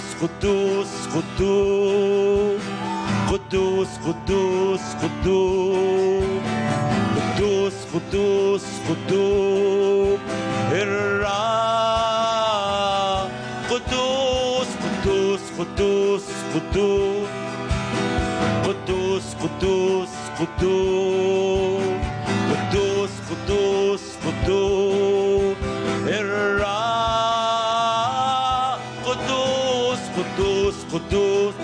قدوس قدوس قدوس قدوس قدوس قدوس قدوس قدوس قدوس الرب قدوس قدوس قدوس قدوس قدوس قدوس قدوس قدوس قدوس قدوس الرب قدوس قدوس قدوس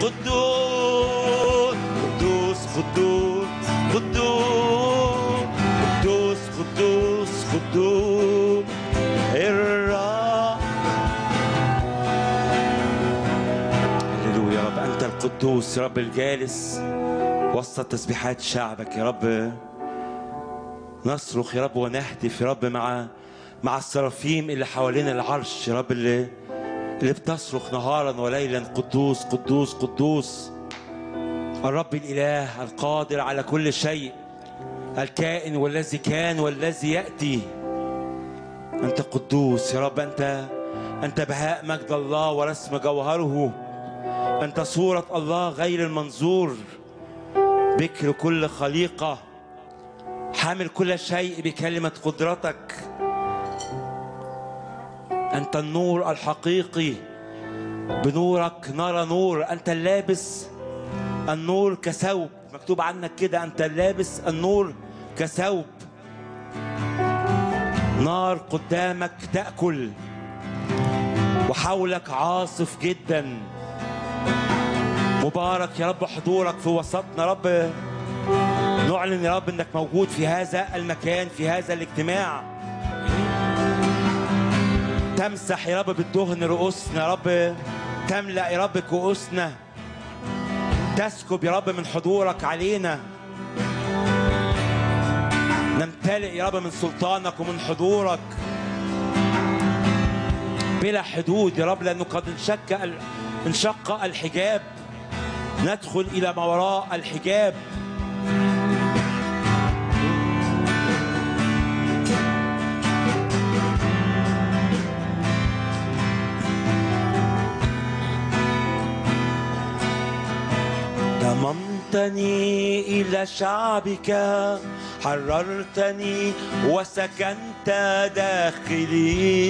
قدوس قدوس قدوس قدوس قدوس قدوس قدوس الرب هللويا يا رب انت القدوس يا رب الجالس وسط تسبيحات شعبك يا رب نصرخ يا رب ونهتف يا رب مع مع السرافيم اللي حوالين العرش يا رب اللي اللي بتصرخ نهارا وليلا قدوس قدوس قدوس الرب الاله القادر على كل شيء الكائن والذي كان والذي ياتي انت قدوس يا رب انت انت بهاء مجد الله ورسم جوهره انت صوره الله غير المنظور بكر كل خليقه حامل كل شيء بكلمه قدرتك انت النور الحقيقي بنورك نرى نور انت اللابس النور كثوب مكتوب عنك كده انت اللابس النور كثوب نار قدامك تاكل وحولك عاصف جدا مبارك يا رب حضورك في وسطنا رب نعلن يا رب انك موجود في هذا المكان في هذا الاجتماع تمسح يا رب بالدهن رؤوسنا يا رب تملأ يا رب كؤوسنا تسكب يا رب من حضورك علينا نمتلئ يا رب من سلطانك ومن حضورك بلا حدود يا رب لأنه قد انشق ال- انشق الحجاب ندخل إلى ما وراء الحجاب ضممتني إلى شعبك حررتني وسكنت داخلي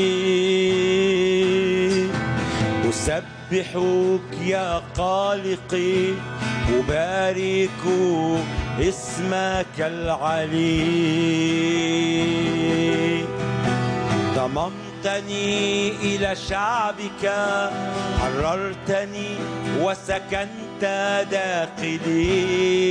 أسبحك يا خالقي أبارك اسمك العلي ضممتني إلى شعبك حررتني وسكنت داخلي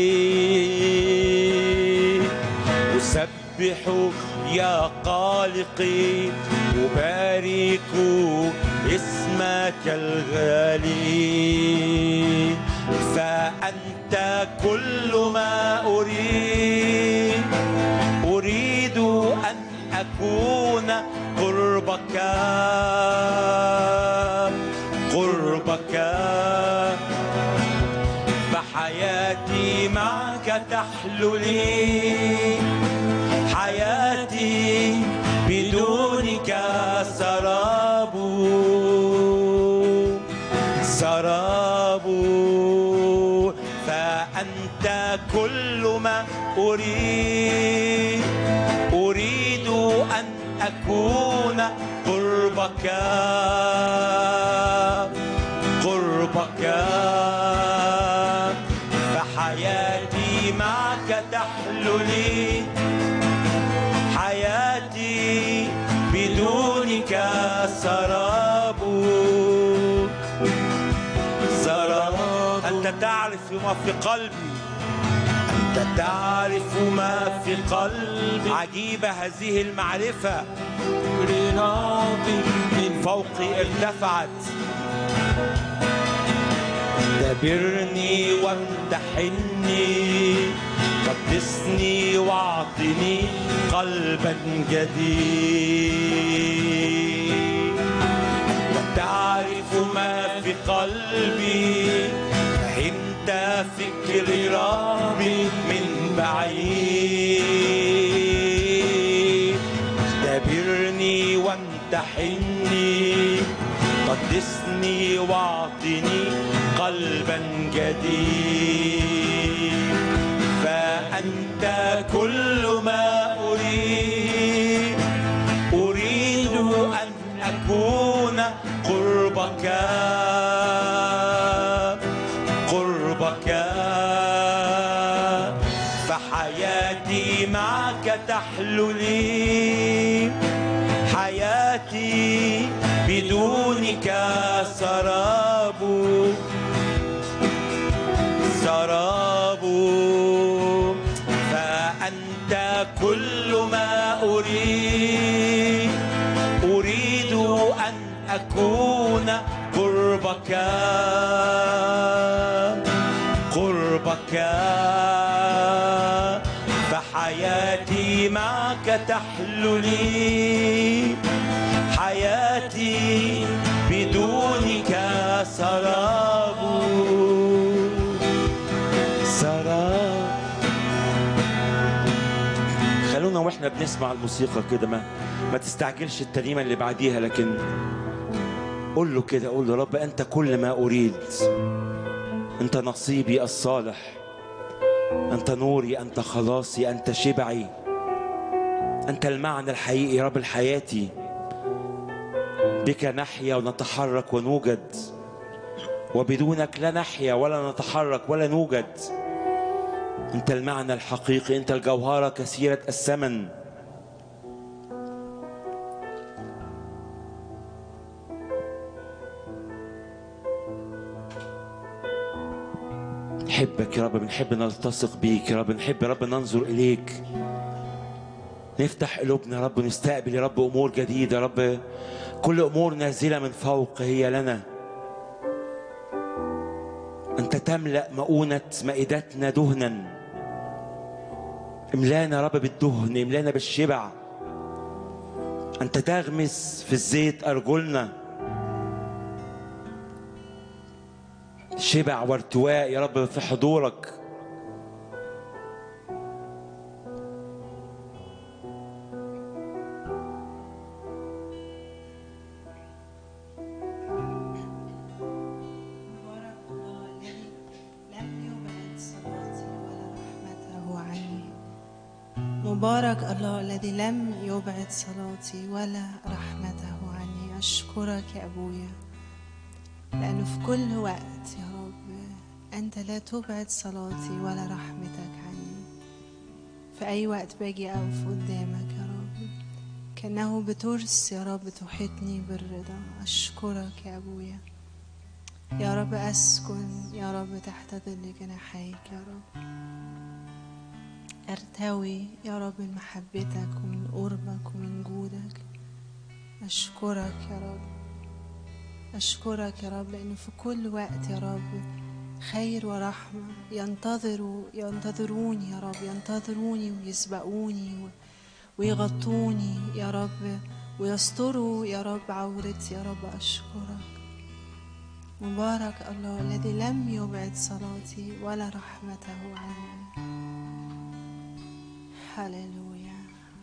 أسبحك يا خالقي أبارك اسمك الغالي فأنت كل ما أريد أريد أن أكون قربك قربك فحياتي معك تحلو لي حياتي بدونك سراب سراب فأنت كل ما أريد أريد أن أكون قربك قربك فحياتي معك تحلو لي حياتي بدونك سراب سراب أنت تعرف ما في قلبي أنت تعرف ما في قلبي عجيبة هذه المعرفة من فوقي ارتفعت اختبرني وامتحني قدسني واعطني قلبا جديد وتعرف ما في قلبي فهمت فكر ربي من بعيد اختبرني وامتحني قدسني واعطني قلبا جديد فأنت كل ما أريد أريد أن أكون قربك قربك فحياتي معك تحلو لي حياتي بدونك سراب سراب فأنت كل ما أريد أريد أن أكون قربك قربك فحياتي معك تحلو لي حياتي بدونك سراب سراب خلونا واحنا بنسمع الموسيقى كده ما ما تستعجلش الترنيمه اللي بعديها لكن قول له كده قول له رب انت كل ما اريد انت نصيبي الصالح انت نوري انت خلاصي انت شبعي انت المعنى الحقيقي رب الحياتي بك نحيا ونتحرك ونوجد وبدونك لا نحيا ولا نتحرك ولا نوجد انت المعنى الحقيقي انت الجوهره كثيره الثمن نحبك يا رب بنحب نلتصق بيك يا رب نحب يا رب ننظر إليك نفتح قلوبنا يا رب ونستقبل يا رب أمور جديدة يا رب كل أمور نازلة من فوق هي لنا أنت تملأ مؤونة مائدتنا دهنا املانا يا رب بالدهن املانا بالشبع أنت تغمس في الزيت أرجلنا شبع وارتواء يا رب في حضورك مبارك الله الذي لم يبعد صلاتي ولا رحمته عني مبارك الله الذي لم يبعد صلاتي ولا رحمته عني أشكرك يا أبويا لأنه في كل وقت يا رب أنت لا تبعد صلاتي ولا رحمتك عني في أي وقت باجي أقف قدامك يا رب كأنه بترس يا رب تحيطني بالرضا أشكرك يا أبويا يا رب أسكن يا رب تحت ظل جناحيك يا رب أرتوي يا رب من محبتك ومن قربك ومن جودك أشكرك يا رب أشكرك يا رب لأنه في كل وقت يا رب خير ورحمة ينتظروا ينتظروني يا رب ينتظروني ويسبقوني و- ويغطوني يا رب ويستروا يا رب عورتي يا رب أشكرك مبارك الله الذي لم يبعد صلاتي ولا رحمته عني هللويا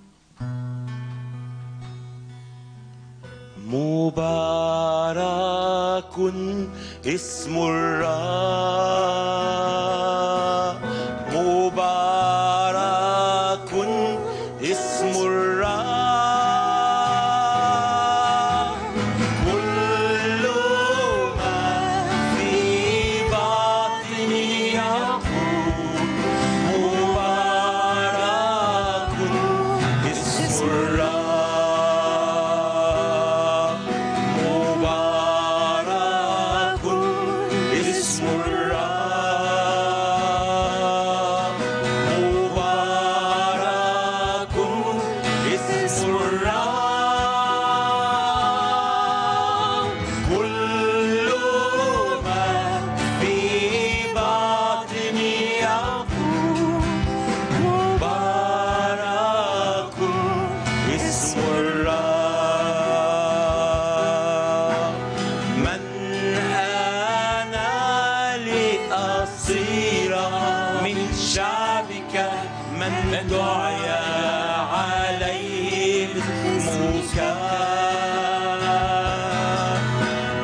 مبارك اسم الرب مبارك اسم الرب كل ما في باطني يقول مبارك اسم الرب مبارك اسم الرب مبارك اسم الرب كل ما في باطني يقول مبارك اسم الرب من أنا لأصير من شعبك من دعي عليه اسمك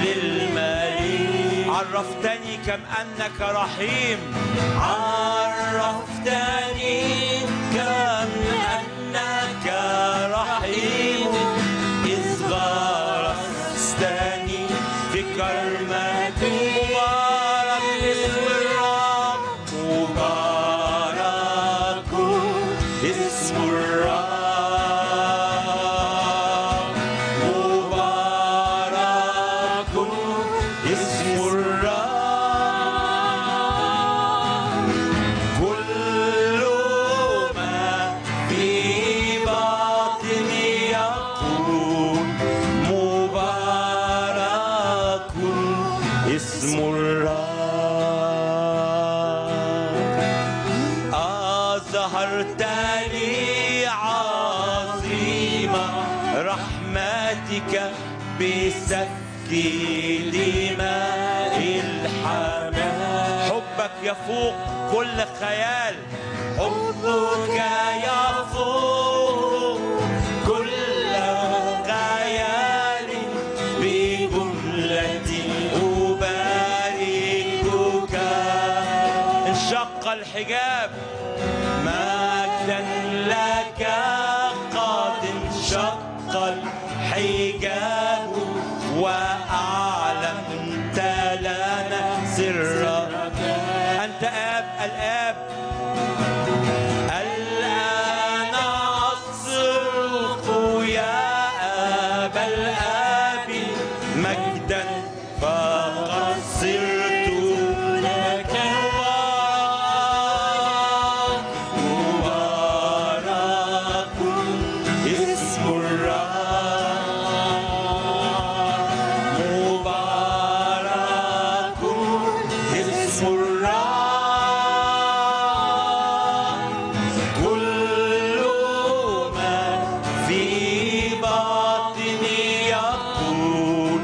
للمليك عرفتني كم أنك رحيم عرفتني كم أنك رحيم إذ غرستني في كرمتي مبارك اسم الرب مبارك اسم الرب مبارك اسم الرب كل ما في باطني يقول مبارك اسم الرب أظهرت لي عظيمة رحمتك بسفك دماء الحمام حبك يفوق كل خيال حبك يفوق كل خيال بجملة أباركك انشق الحجاب مجدا لك قد انشق الحجاب وأعلنت لنا سرك أنت آب الآب الآن أصرخ يا أبا الآب مجدا فقد صرت لك مبارك اسم الرب مبارك اسم الرب كل ما في باطني يقول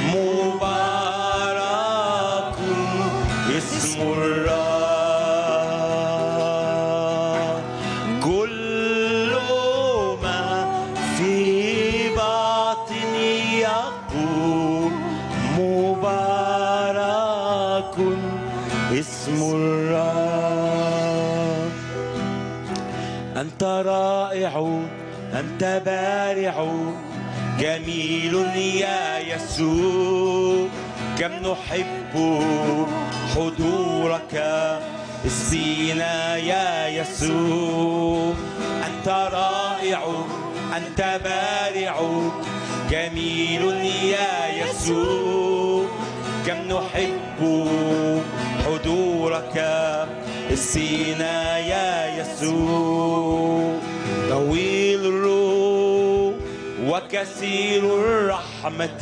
مبارك اسم الرب كل ما في باطني يقول مبارك اسم الرب أنت رائع أنت بارع جميل يا يسوع كم نحب حضورك اسقينا يا يسوع أنت رائع أنت بارع جميل يا يسوع كم نحب حضورك اسقينا يا يسوع طويل الروح وكثير الرحمة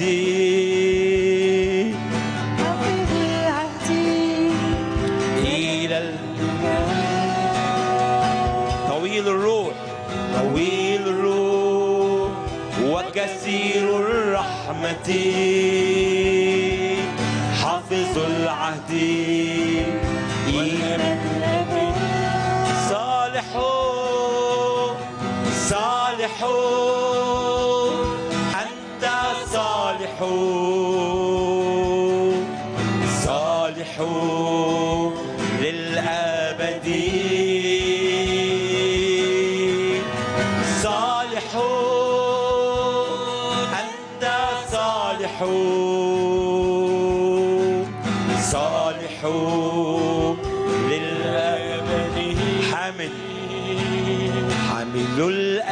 حافظ العهد إلى ال... طويل الروح طويل الروح وكثير الرحمة حافظ العهد إيمان صالح صالح أنت صالح صالح للأبد صالح أنت صالح صالح للأبد حامل حامل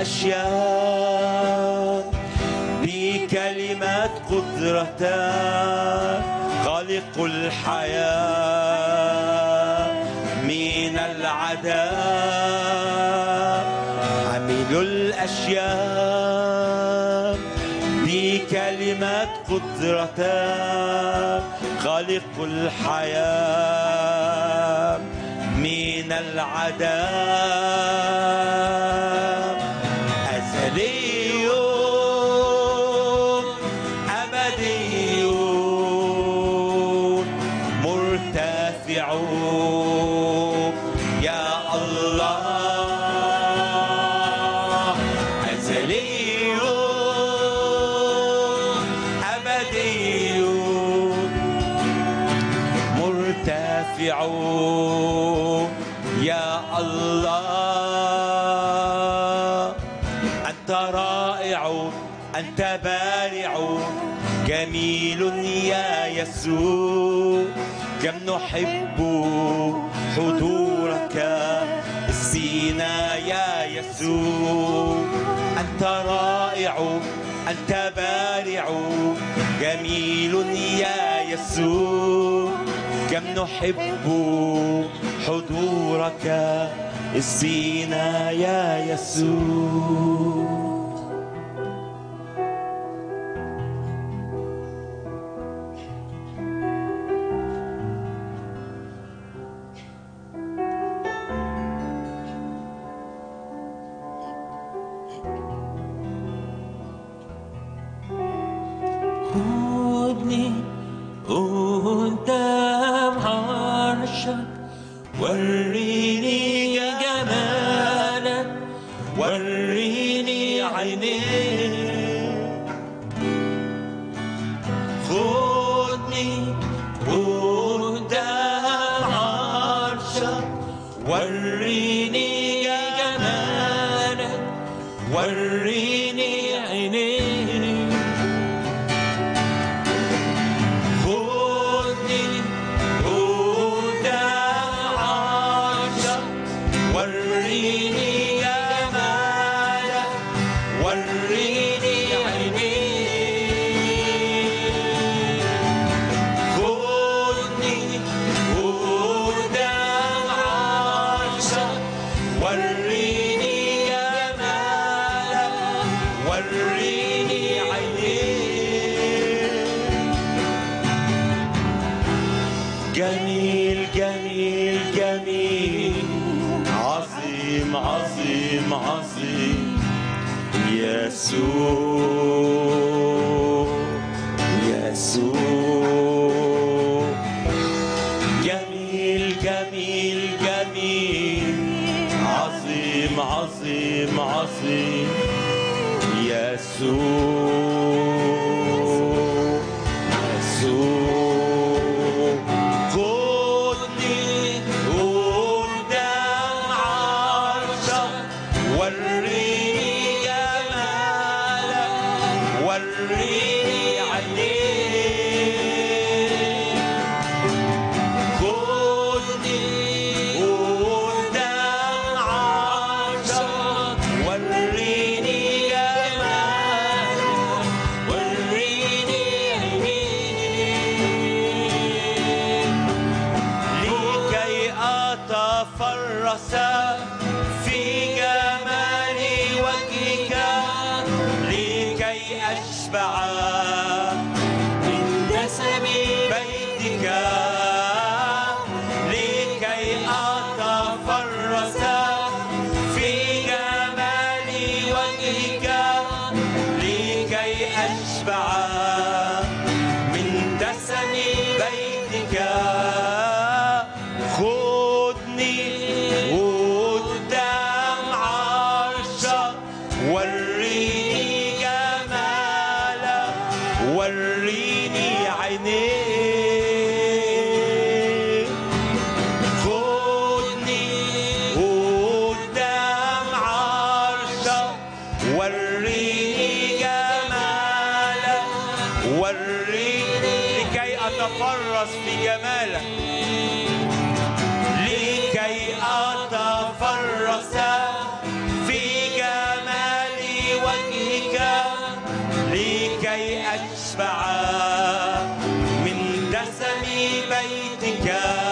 الأشياء بكلمات قدرتك خالق الحياة من العذاب حامل الأشياء بكلمات قدرتك خالق الحياة من العذاب أزلي أبدي مرتفع يا الله أزلي أبدي رافع يا الله أنت رائع أنت بارع جميل يا يسوع كم نحب حضورك اسقينا يا يسوع أنت رائع أنت بارع جميل يا يسوع كم نحب حضورك اسقينا يا يسوع خذني قدام عرشك وريني جمالك وريني عينيك خذني قدام عرشك وريني جمالك وريني عينيك خذني قدام عرشك وريني جمالك وريني عينيك خذني قدام عرشك وريني جمالك وريني عينيك جميل جميل جميل عظيم عظيم عظيم يسوع يسوع جميل جميل جميل عظيم عظيم عظيم يسوع يسوع خذني قدام عرشك وريني جمالك وريني عينيك خذني قدام عرشك وريني جمالك وريني عينيك لكي أتفرس في جمال وجهك لكي أشبع من دسم بيتك لكي أتفرس في جمال وجهك لكي أشبع من دسم بيتك خذني قدام عرشك وريني جمالك وريني عينيك خذني قدام عرشك وريني جمالك وريني لكي أتفرس في جمالك لكي أتفرس في جمال وجهك لكي أشبع من دسم بيتك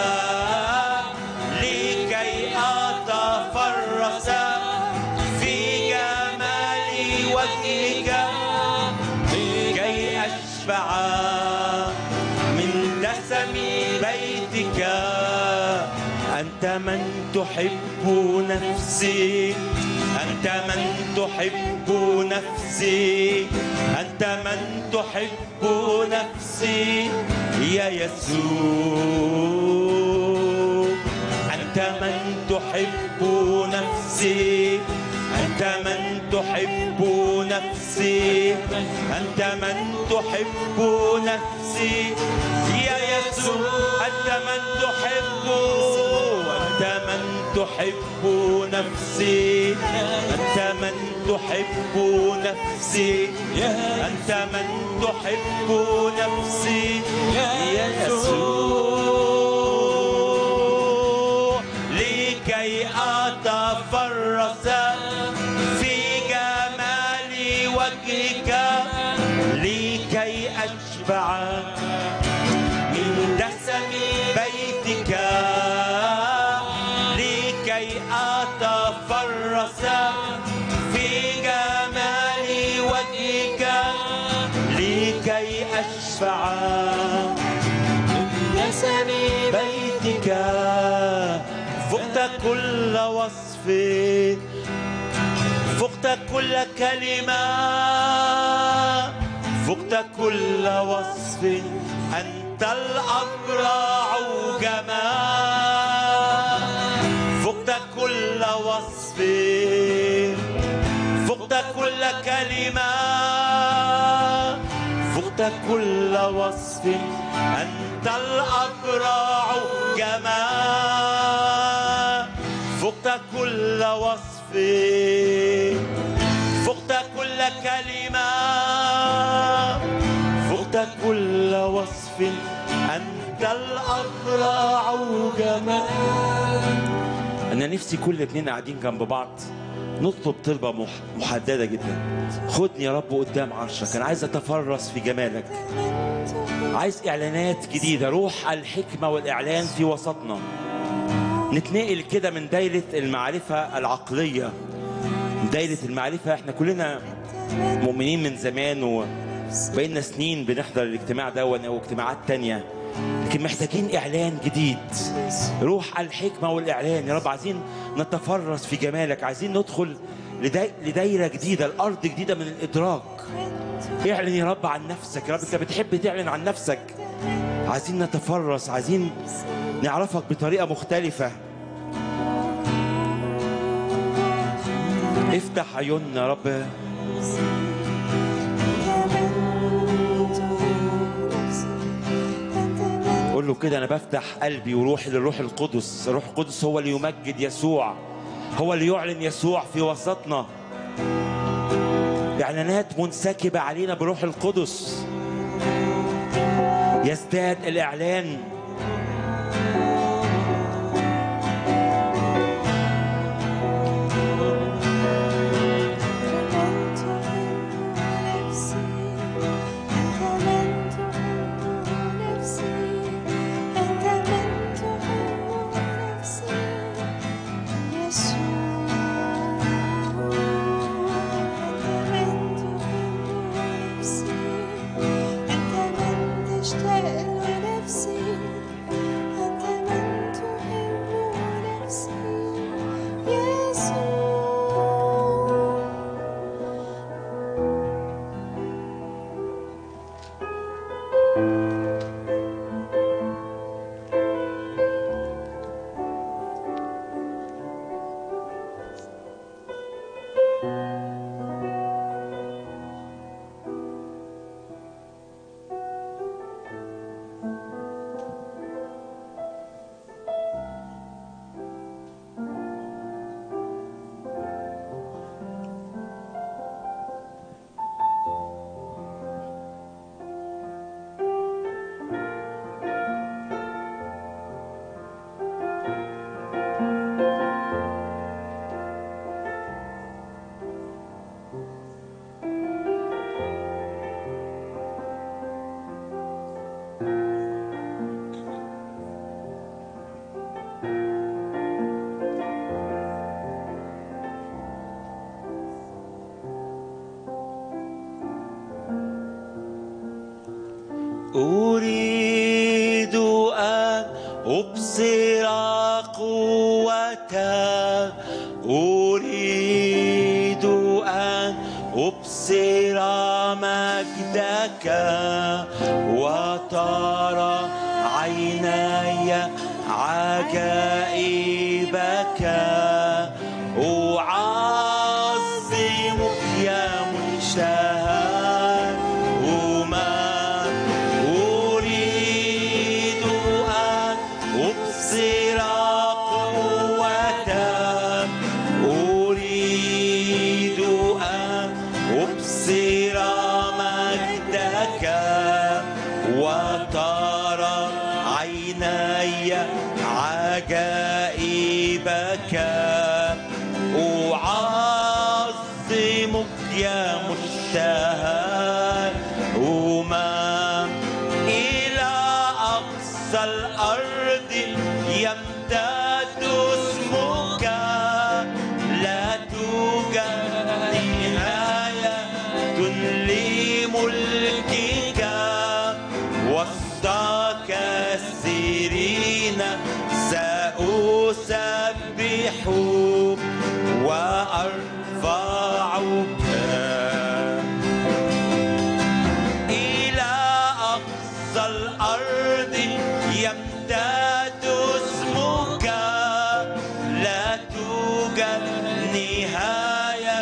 لكي أتفرس في جمال وجهك لكي أشبع من دسم بيتك أنت من تحب نفسي أنت من تحب نفسي أنت من تحب نفسي يا يسوع أنت من تحب نفسي أنت من تحب نفسي أنت من تحب نفسي يا يسوع أنت من تحب أنت من تحب نفسي أنت من تحب نفسي أنت من تحب نفسي يا يسوع لكي أتفرس في جمال وجهك لكي أشبع من دسم بيتك لكي أتفرس في جمال وجهك لكي أشفع من دسم بيتك فقت كل وصف فقت كل كلمة فقت كل وصف أنت الأبرع جمال فقت كل وصف فقت كل كلمة فقت كل وصف أنت الأبرع جمال فقت كل وصف فقت كل كلمة فقت كل وصف أنت الأبرع جمال أنا نفسي كل اتنين قاعدين جنب بعض نطلب طلبة مح- محددة جدا خدني يا رب قدام عرشك أنا عايز أتفرس في جمالك عايز إعلانات جديدة روح الحكمة والإعلان في وسطنا نتنقل كده من دايرة المعرفة العقلية من دايرة المعرفة احنا كلنا مؤمنين من زمان وبقينا سنين بنحضر الاجتماع ده واجتماعات تانية لكن محتاجين إعلان جديد روح الحكمة والإعلان يا رب عايزين نتفرس في جمالك عايزين ندخل لداي... لدايرة جديدة الأرض جديدة من الإدراك اعلن يا رب عن نفسك يا رب انت بتحب تعلن عن نفسك عايزين نتفرس عايزين نعرفك بطريقة مختلفة افتح عيوننا يا رب قول له كده انا بفتح قلبي وروحي للروح القدس الروح القدس هو اللي يمجد يسوع هو اللي يعلن يسوع في وسطنا اعلانات منسكبه علينا بروح القدس يزداد الاعلان تشتاق له نفسي أنت من تحب نفسي يسوع أريد أن أبصر قوتك أريد أن أبصر مجدك وترى عيني عجائبك أعظمك يا منشأ أمم أريد أن ترى عيني عجائبك أعظمك يا مشتهى أمم إلى أقصى الأرض يمتد اسمك لا توجد نهاية لملكك وسط كثيرين سأسبح وأرفعك إلى أقصى الأرض يمتد اسمك لا توجد نهاية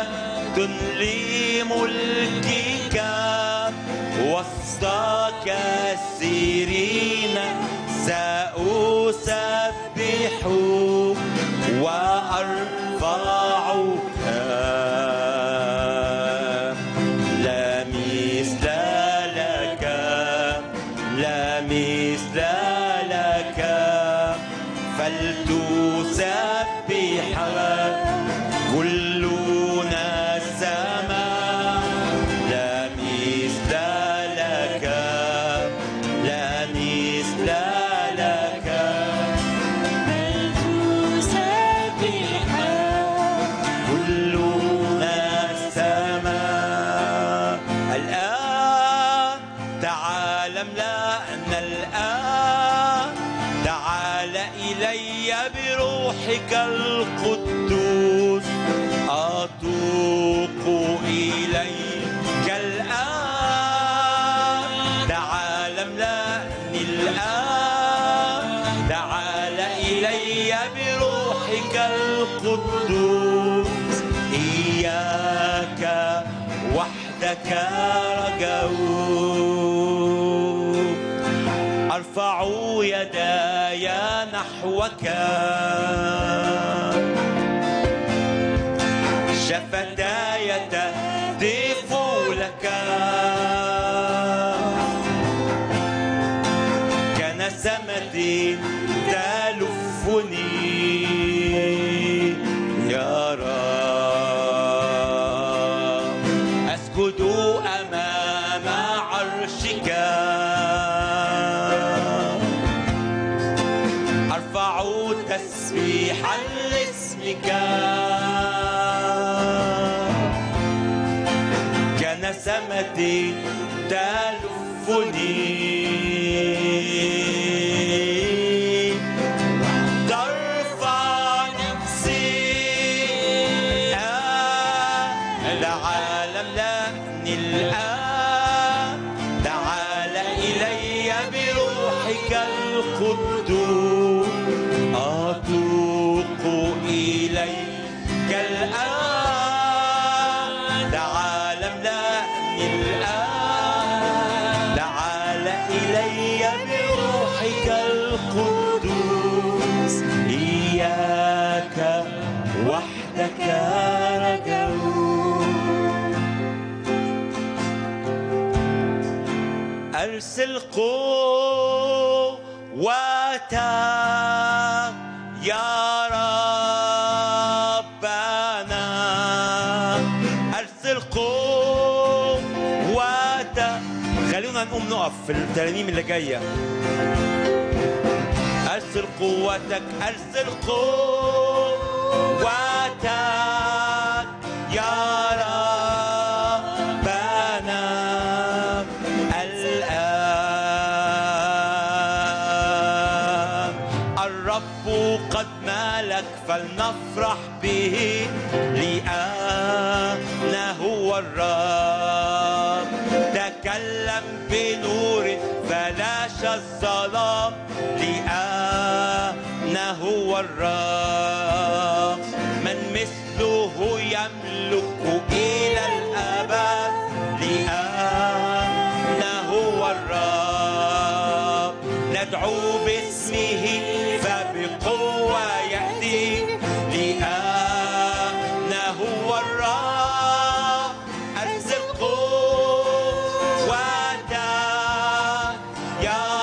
لملكك وسط كثيرين سأسبح وأرفعك لا مثل لك لا مثل لك فلتسبح كلنا السماء لا مثل لك لا مثل لك كلنا السماء الآن تعال املأنا الآن تعال إلي بروحك القدوس أتوق إليك الآن تعال املأني الآن تعال إلي بروحك القدوس إياك وحدك رجوت أرفع يداي نحوك شفتاي تهتف لك كنسمة تلفني يا رب أسجد أمام عرشك أرفع تسبيحا لاسمك كنسمة تلفني ترفع نفسي العالم لأني الآن تعال إلي بروحك القدوس أتوق إليك الآن تعال املأني الآن تعال إلي بروحك القدوس إياك وحدك رجوت أرسل قوتك يا ربنا أرسل قوتك خلونا نقوم نقف في الترانيم اللي جايه أرسل قوتك أرسل قوتك يا ربنا الآن الرب قد مالك فلنفرح به لأنه هو الرب تكلم بنور فلاش الظلام لأنه هو الرب من مثله يملك إلى الأبد لأنه هو الرب ندعو باسمه فبقوة يأتي لأنه هو الرب أرسل قوتك يا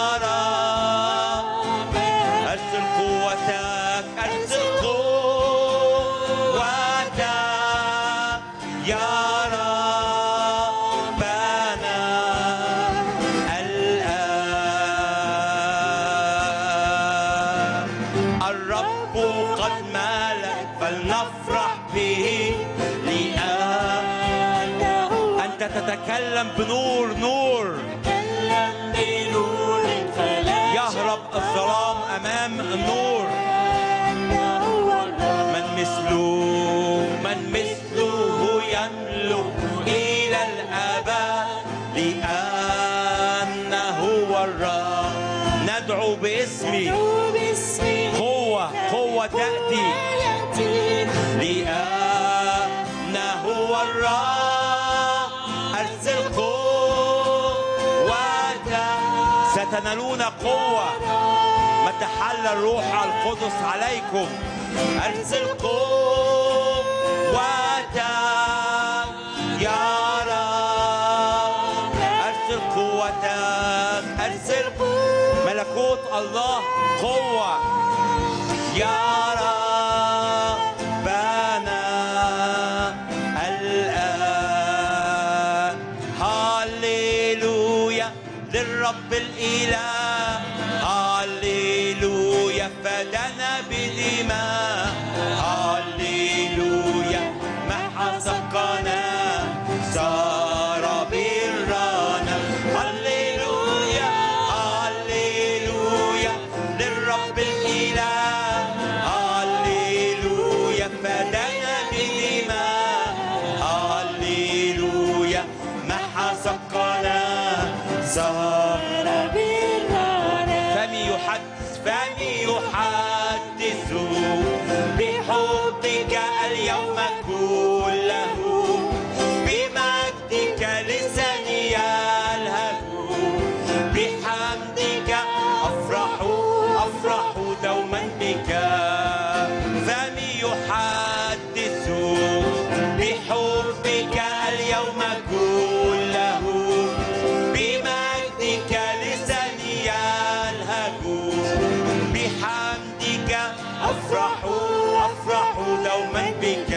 قد مالك فلنفرح به لأن أنت تتكلم بنور نور تكلم بنور فلا يهرب الظلام أمام النور أنه الرب من مثله من مثله يملك إلى الآباء لأنه هو الرب ندعو باسمي ندعو باسمه قوة قوة تأتي يأتي لأنه هو الرب أرسل قوة ستنالون قوة متى حل الروح القدس عليكم أرسل قوة يا رب أرسل قوة أرسل ملكوت الله قوة يا ربنا الآن هللويا للرب الإله هللويا فدنا بدماء هللويا محى سقنا صار برانا هللويا هللويا للرب الإله هللويا فدنا بدماء هللويا محى سقنا صار بالرانا فمي يحدث فمي يحدث بحبك اليوم كله بمجدك لساني يلهج بحمدك أفرح أفرح دوما بك فمي يحدث بحبك اليوم كله بمجدك لساني يلهج بحمدك أفرح أفرح دوما بك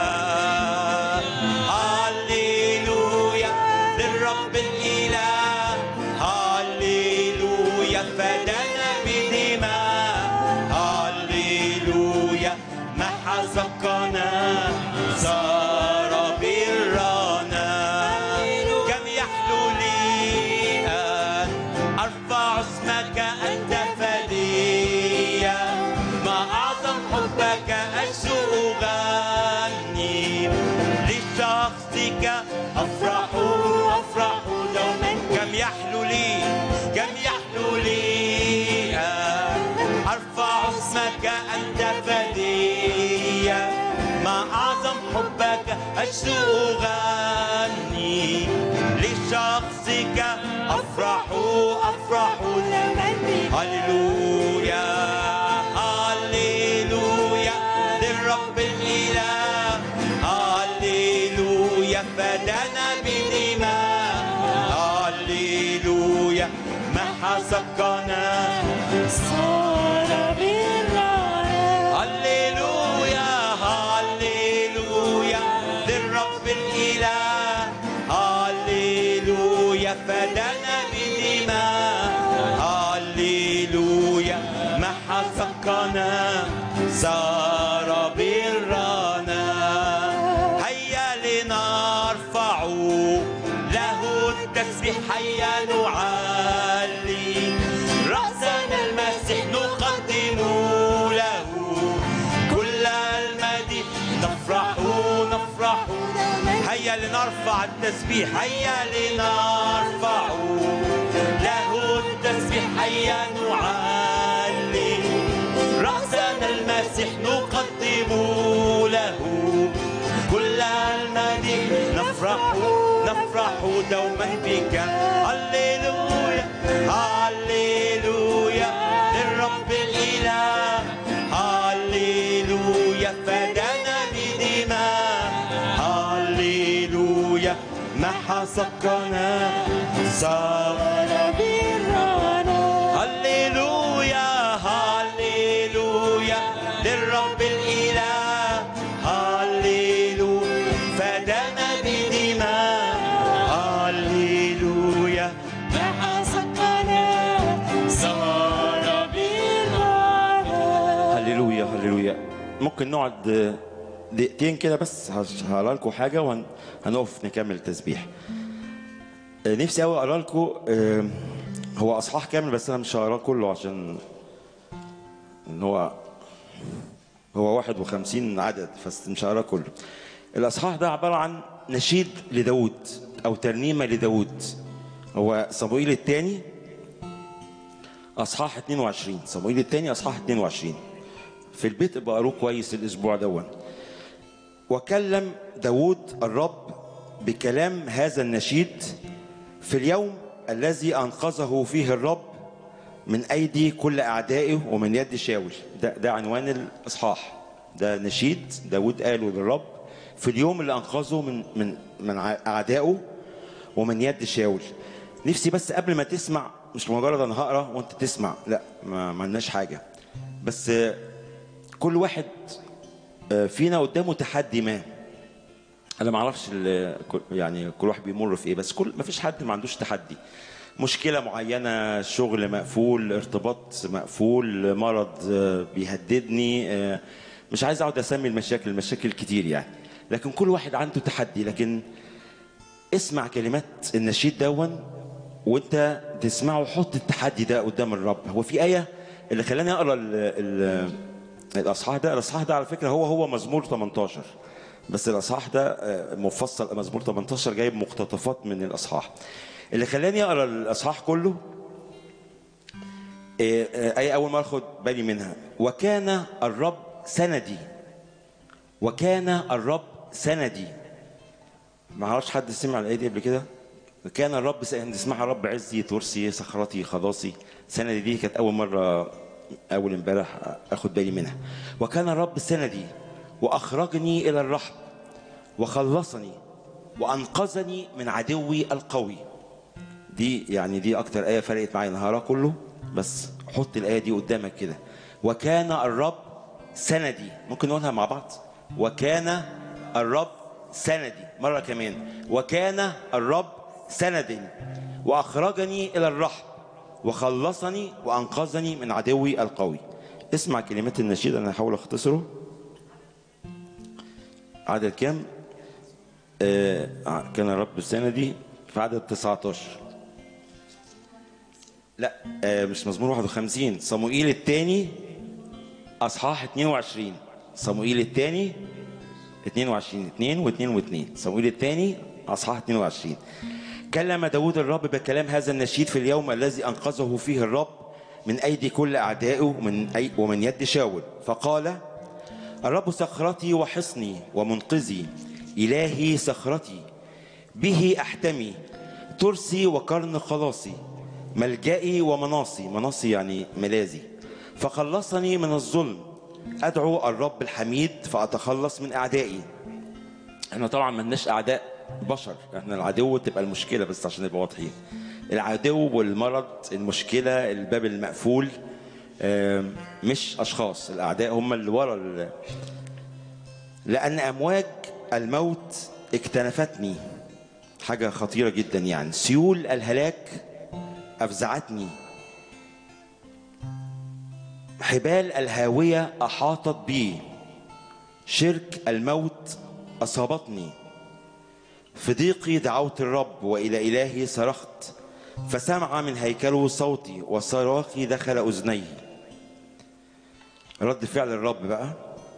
هللويا للرب الإله هللويا فدنا بدماء هللويا محى سقنا صار برانا كم يحلو لي أن أرفع اسمك أنت فديا ما أعظم حبك أشوق أغني لشخصك أفرح أفرح دوما كم يحلو لي كم يحلو لي أن أرفع اسمك أنت فديا ما أعظم حبك أشوق أغني لشخصك أفرح أفرح دوما بك هللويا هللويا للرب الإله هللويا فدنا بدماء هللويا محى سقنا صار بالرانا هللويا هللويا للرب الإله هللويا فدنا بدماء هللويا محى سقنا صار برانا هيا لنرفع له التسبيح هيا نعلي رأسنا المسيح نقدم له كل المجد نفرح نفرح هيا لنرفع التسبيح هيا لنرفع له التسبيح هيا نعلي رأسنا المسيح نقدم له كل المجد نفرح نفرح دوما بك هللويا هللويا للرب الإله هللويا فدنا بدماء هللويا محى سقنا صار بالرانا هللويا هللويا للرب الإله هللويا فدنا بدماء هللويا محى سقنا صار بالرانا هللويا هللويا ممكن نقعد آه، دقيقتين كده بس هش- هقرا لكم حاجه وهنقف نكمل التسبيح آه، نفسي قوي اقرا لكم آه، هو اصحاح كامل بس انا مش هقراه كله عشان ان هو هو 51 عدد بس مش هقراه كله الاصحاح ده عباره عن نشيد لداود او ترنيمه لداود هو صموئيل الثاني اصحاح 22 صموئيل الثاني اصحاح 22 في البيت ابقى قروه كويس الاسبوع دون وكلم داود الرب بكلام هذا النشيد في اليوم الذي انقذه فيه الرب من ايدي كل اعدائه ومن يد شاول ده ده عنوان الاصحاح ده نشيد داود قاله للرب في اليوم اللي انقذه من من من اعدائه ومن يد شاول نفسي بس قبل ما تسمع مش مجرد انا هقرا وانت تسمع لا ما ما لناش حاجه بس آه، كل واحد آه، فينا قدامه تحدي ما انا ما اعرفش ال- كل- يعني كل واحد بيمر في ايه بس كل ما فيش حد ما عندوش تحدي مشكلة معينة شغل مقفول ارتباط مقفول مرض آه، بيهددني آه، مش عايز اقعد اسمي المشاكل المشاكل كتير يعني لكن كل واحد عنده تحدي لكن اسمع كلمات النشيد دون وانت تسمعه حط التحدي ده قدام الرب هو في آية اللي خلاني اقرا ال ال الاصحاح ده الاصحاح ده على فكرة هو هو مزمور 18 بس الاصحاح ده آه، مفصل مزمور 18 جايب مقتطفات من الاصحاح اللي خلاني اقرا الاصحاح كله آه، آه، آية أول ما أخد بالي منها وكان الرب سندي وكان الرب سندي ما اعرفش حد سمع الآية دي قبل كده كان الرب س- اسمها رب عزي ترسي صخرتي خلاصي سندي دي كانت أول مرة أول امبارح أخد بالي منها وكان الرب سندي وأخرجني إلى الرحب وخلصني وأنقذني من عدوي القوي دي يعني دي اكتر ايه فرقت معايا النهارده كله بس حط الايه دي قدامك كده وكان الرب سندي ممكن نقولها مع بعض وكان الرب سندي مره كمان وكان الرب سندي واخرجني الى الرحب وخلصني وانقذني من عدوي القوي اسمع كلمات النشيد انا هحاول اختصره عدد كام آه كان الرب سندي في عدد 19 لا آه مش مزمور 51 صموئيل الثاني اصحاح 22 صموئيل الثاني 22 2 و2 و2 صموئيل الثاني اصحاح 22 كلم داود الرب بكلام هذا النشيد في اليوم الذي انقذه فيه الرب من ايدي كل اعدائه ومن أي ومن يد شاول فقال الرب صخرتي وحصني ومنقذي الهي صخرتي به احتمي ترسي وقرن خلاصي ملجئي ومناصي مناصي يعني ملاذي فخلصني من الظلم ادعو الرب الحميد فاتخلص من اعدائي احنا طبعا ملناش اعداء بشر احنا العدو تبقى المشكله بس عشان نبقى واضحين العدو والمرض المشكله الباب المقفول آم، مش اشخاص الاعداء هم اللي ورا ال- لان امواج الموت اكتنفتني حاجه خطيره جدا يعني سيول الهلاك افزعتني حبال الهاويه احاطت بي شرك الموت اصابتني في ضيقي دعوت الرب والى الهي صرخت فسمع من هيكله صوتي وصراخي دخل اذنيه رد فعل الرب بقى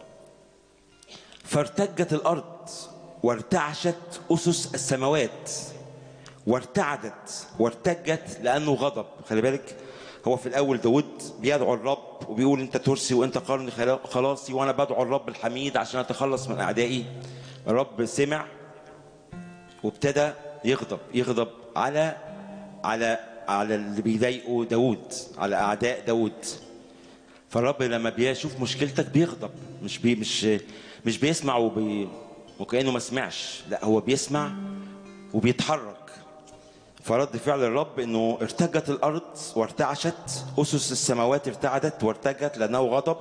فارتجت الارض وارتعشت اسس السماوات وارتعدت وارتجت لانه غضب خلي بالك هو في الاول داود بيدعو الرب وبيقول انت ترسي وانت قرن خلا- خلاصي وانا بدعو الرب الحميد عشان اتخلص من اعدائي الرب سمع وابتدى يغضب يغضب على على على اللي بيضايقوا داود على اعداء داود فالرب لما بيشوف مشكلتك بيغضب مش بي مش مش بيسمع وبي وكانه ما سمعش لا هو بيسمع وبيتحرك فرد فعل الرب انه ارتجت الارض وارتعشت اسس السماوات ارتعدت وارتجت لانه غضب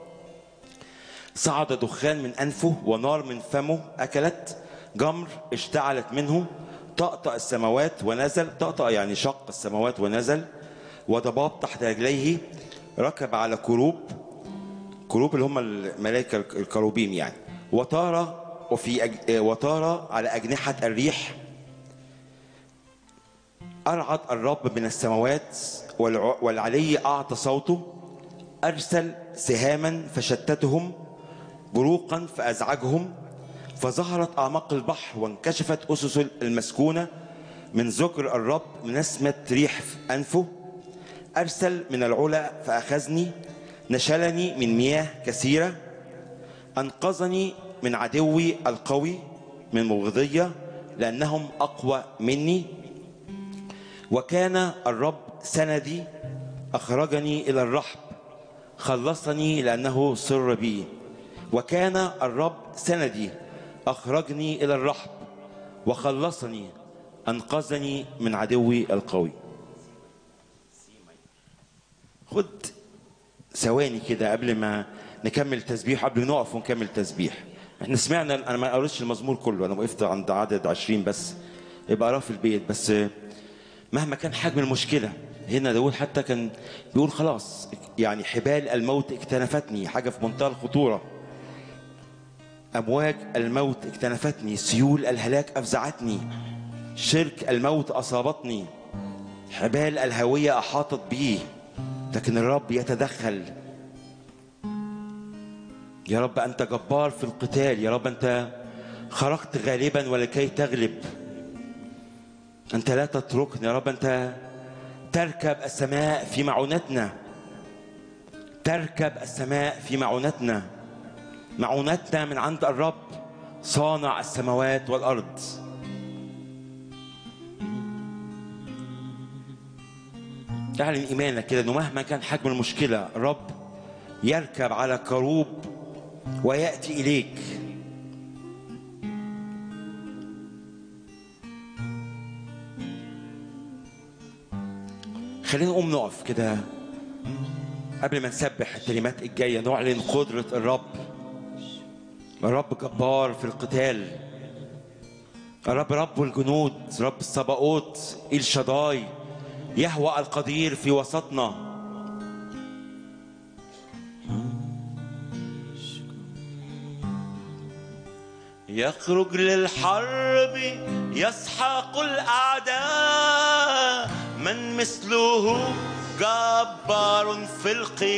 صعد دخان من انفه ونار من فمه اكلت جمر اشتعلت منه طأطأ السماوات ونزل طأطأ يعني شق السماوات ونزل وضباب تحت رجليه ركب على كروب كروب اللي هم الملائكة الكروبيم يعني وطار وفي أج... وطار على أجنحة الريح أرعد الرب من السماوات والع... والعلي أعطى صوته أرسل سهاما فشتتهم بروقا فأزعجهم فظهرت أعماق البحر وانكشفت أسس المسكونة من ذكر الرب من نسمة ريح في أنفه أرسل من العلا فأخذني نشلني من مياه كثيرة أنقذني من عدوي القوي من مبغضية لأنهم أقوى مني وكان الرب سندي أخرجني إلى الرحب خلصني لأنه سر بي وكان الرب سندي أخرجني إلى الرحب وخلصني أنقذني من عدوي القوي خد ثواني كده قبل ما نكمل تسبيح قبل ما نقف ونكمل تسبيح احنا سمعنا انا ما قريتش المزمور كله انا وقفت عند عدد 20 بس يبقى اقراه في البيت بس مهما كان حجم المشكله هنا داود حتى كان بيقول خلاص يعني حبال الموت اكتنفتني حاجه في منتهى الخطوره امواج الموت اكتنفتني سيول الهلاك افزعتني شرك الموت اصابتني حبال الهويه احاطت بي لكن الرب يتدخل يا رب انت جبار في القتال يا رب انت خرجت غالبا ولكي تغلب انت لا تتركني يا رب انت تركب السماء في معونتنا تركب السماء في معونتنا معونتنا من عند الرب صانع السماوات والارض اعلن ايمانك كده انه مهما كان حجم المشكله الرب يركب على كروب وياتي اليك خلينا نقوم نقف كده قبل ما نسبح الكلمات الجايه نعلن قدره الرب الرب جبار في القتال الرب رب الجنود رب الصباؤوت إل شداي يهوى القدير في وسطنا يخرج للحرب يسحق الأعداء من مثله جبار في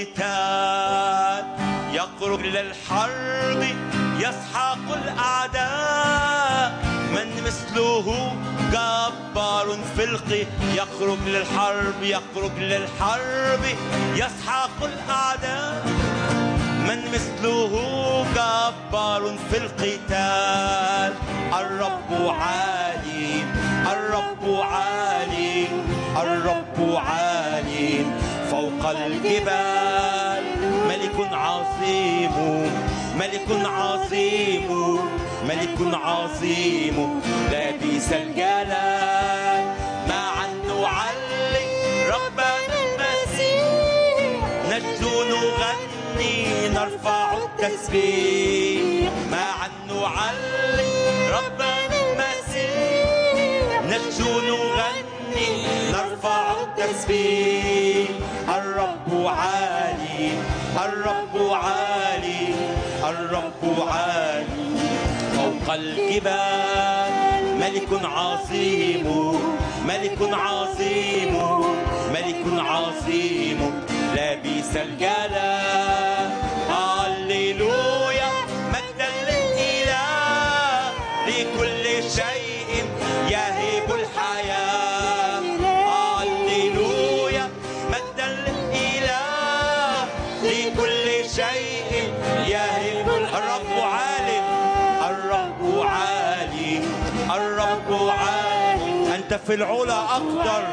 القتال يخرج للحرب يسحق الأعداء من مثله جبار في القتال يخرج للحرب يخرج للحرب يسحق الأعداء من مثله جبار في القتال الرب عالي الرب عالي الرب عالي فوق الجبال ملك عظيم ملك عظيم ملك عظيم لابس الجلال معا نعلي ربنا المسيح نجد نغني نرفع التسبيح معا نعلي ربنا المسيح نجد نغني نرفع التسبيح الرب عالي الرب عالي الرب عالي فوق الجبال ملك عظيم ملك عظيم ملك عظيم لابس الجلال هللويا مجدا للإله لكل شيء يهب الحياة هللويا مجدا للإله لكل شيء يهب الرب عالي الرب عالي الرب عالي أنت في العلا أقدر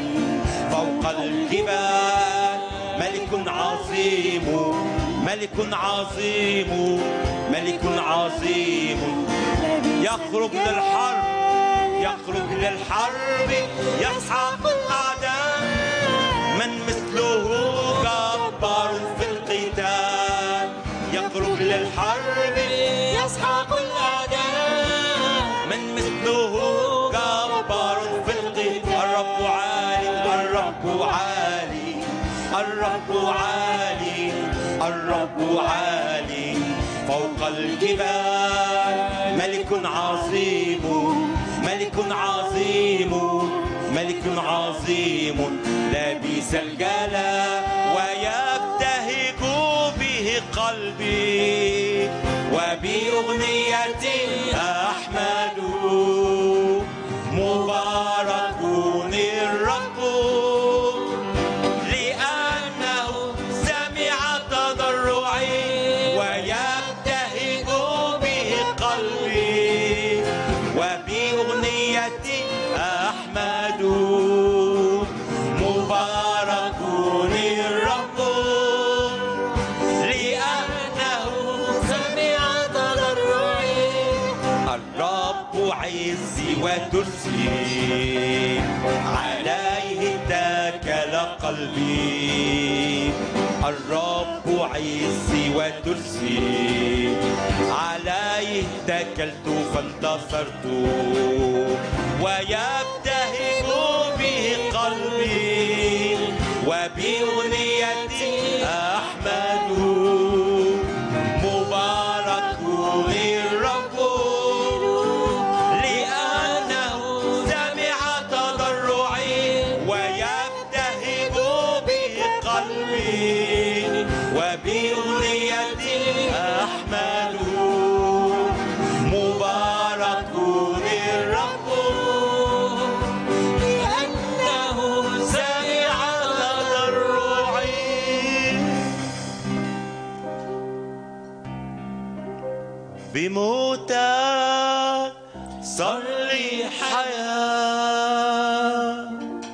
فوق الجبال ملك عظيم ملك عظيم ملك عظيم يخرج للحرب يخرج للحرب يسحق الأعداء من مثله جبار في القتال يخرج للحرب يسحق الأعداء من مثله جبار في القتال الرب عالي الرب عالي الرب عالي الرب عالي فوق الجبال ملك عظيم ملك عظيم ملك عظيم لابس الجلال ويبتهج به قلبي وبأغنيتي أحمد مبارك الرب لأنه سمع تضرعي ويبتهج به قلبي وبأغنيتي أحمد مبارك الرب لأنه سمع تضرعي الرب عزي وترسي عليه اتكل قلبي الرب عزي وترسي عليه اتكلت فانتصرت ويبتهج به قلبي وبأغنيتي أحمد مبارك الرب لأنه سمع تضرعي ويبتهج به قلبي وبأغنيتي أحمد مبارك الرب لأنه سمع تضرعي بموتك صار لي حياة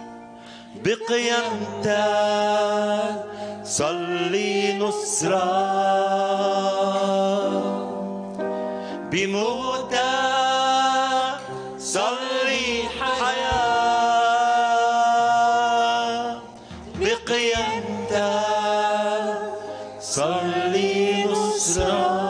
بقيامتك صار لي نصرة بموتك صار لي حياة بقيامتك صار لي نصرة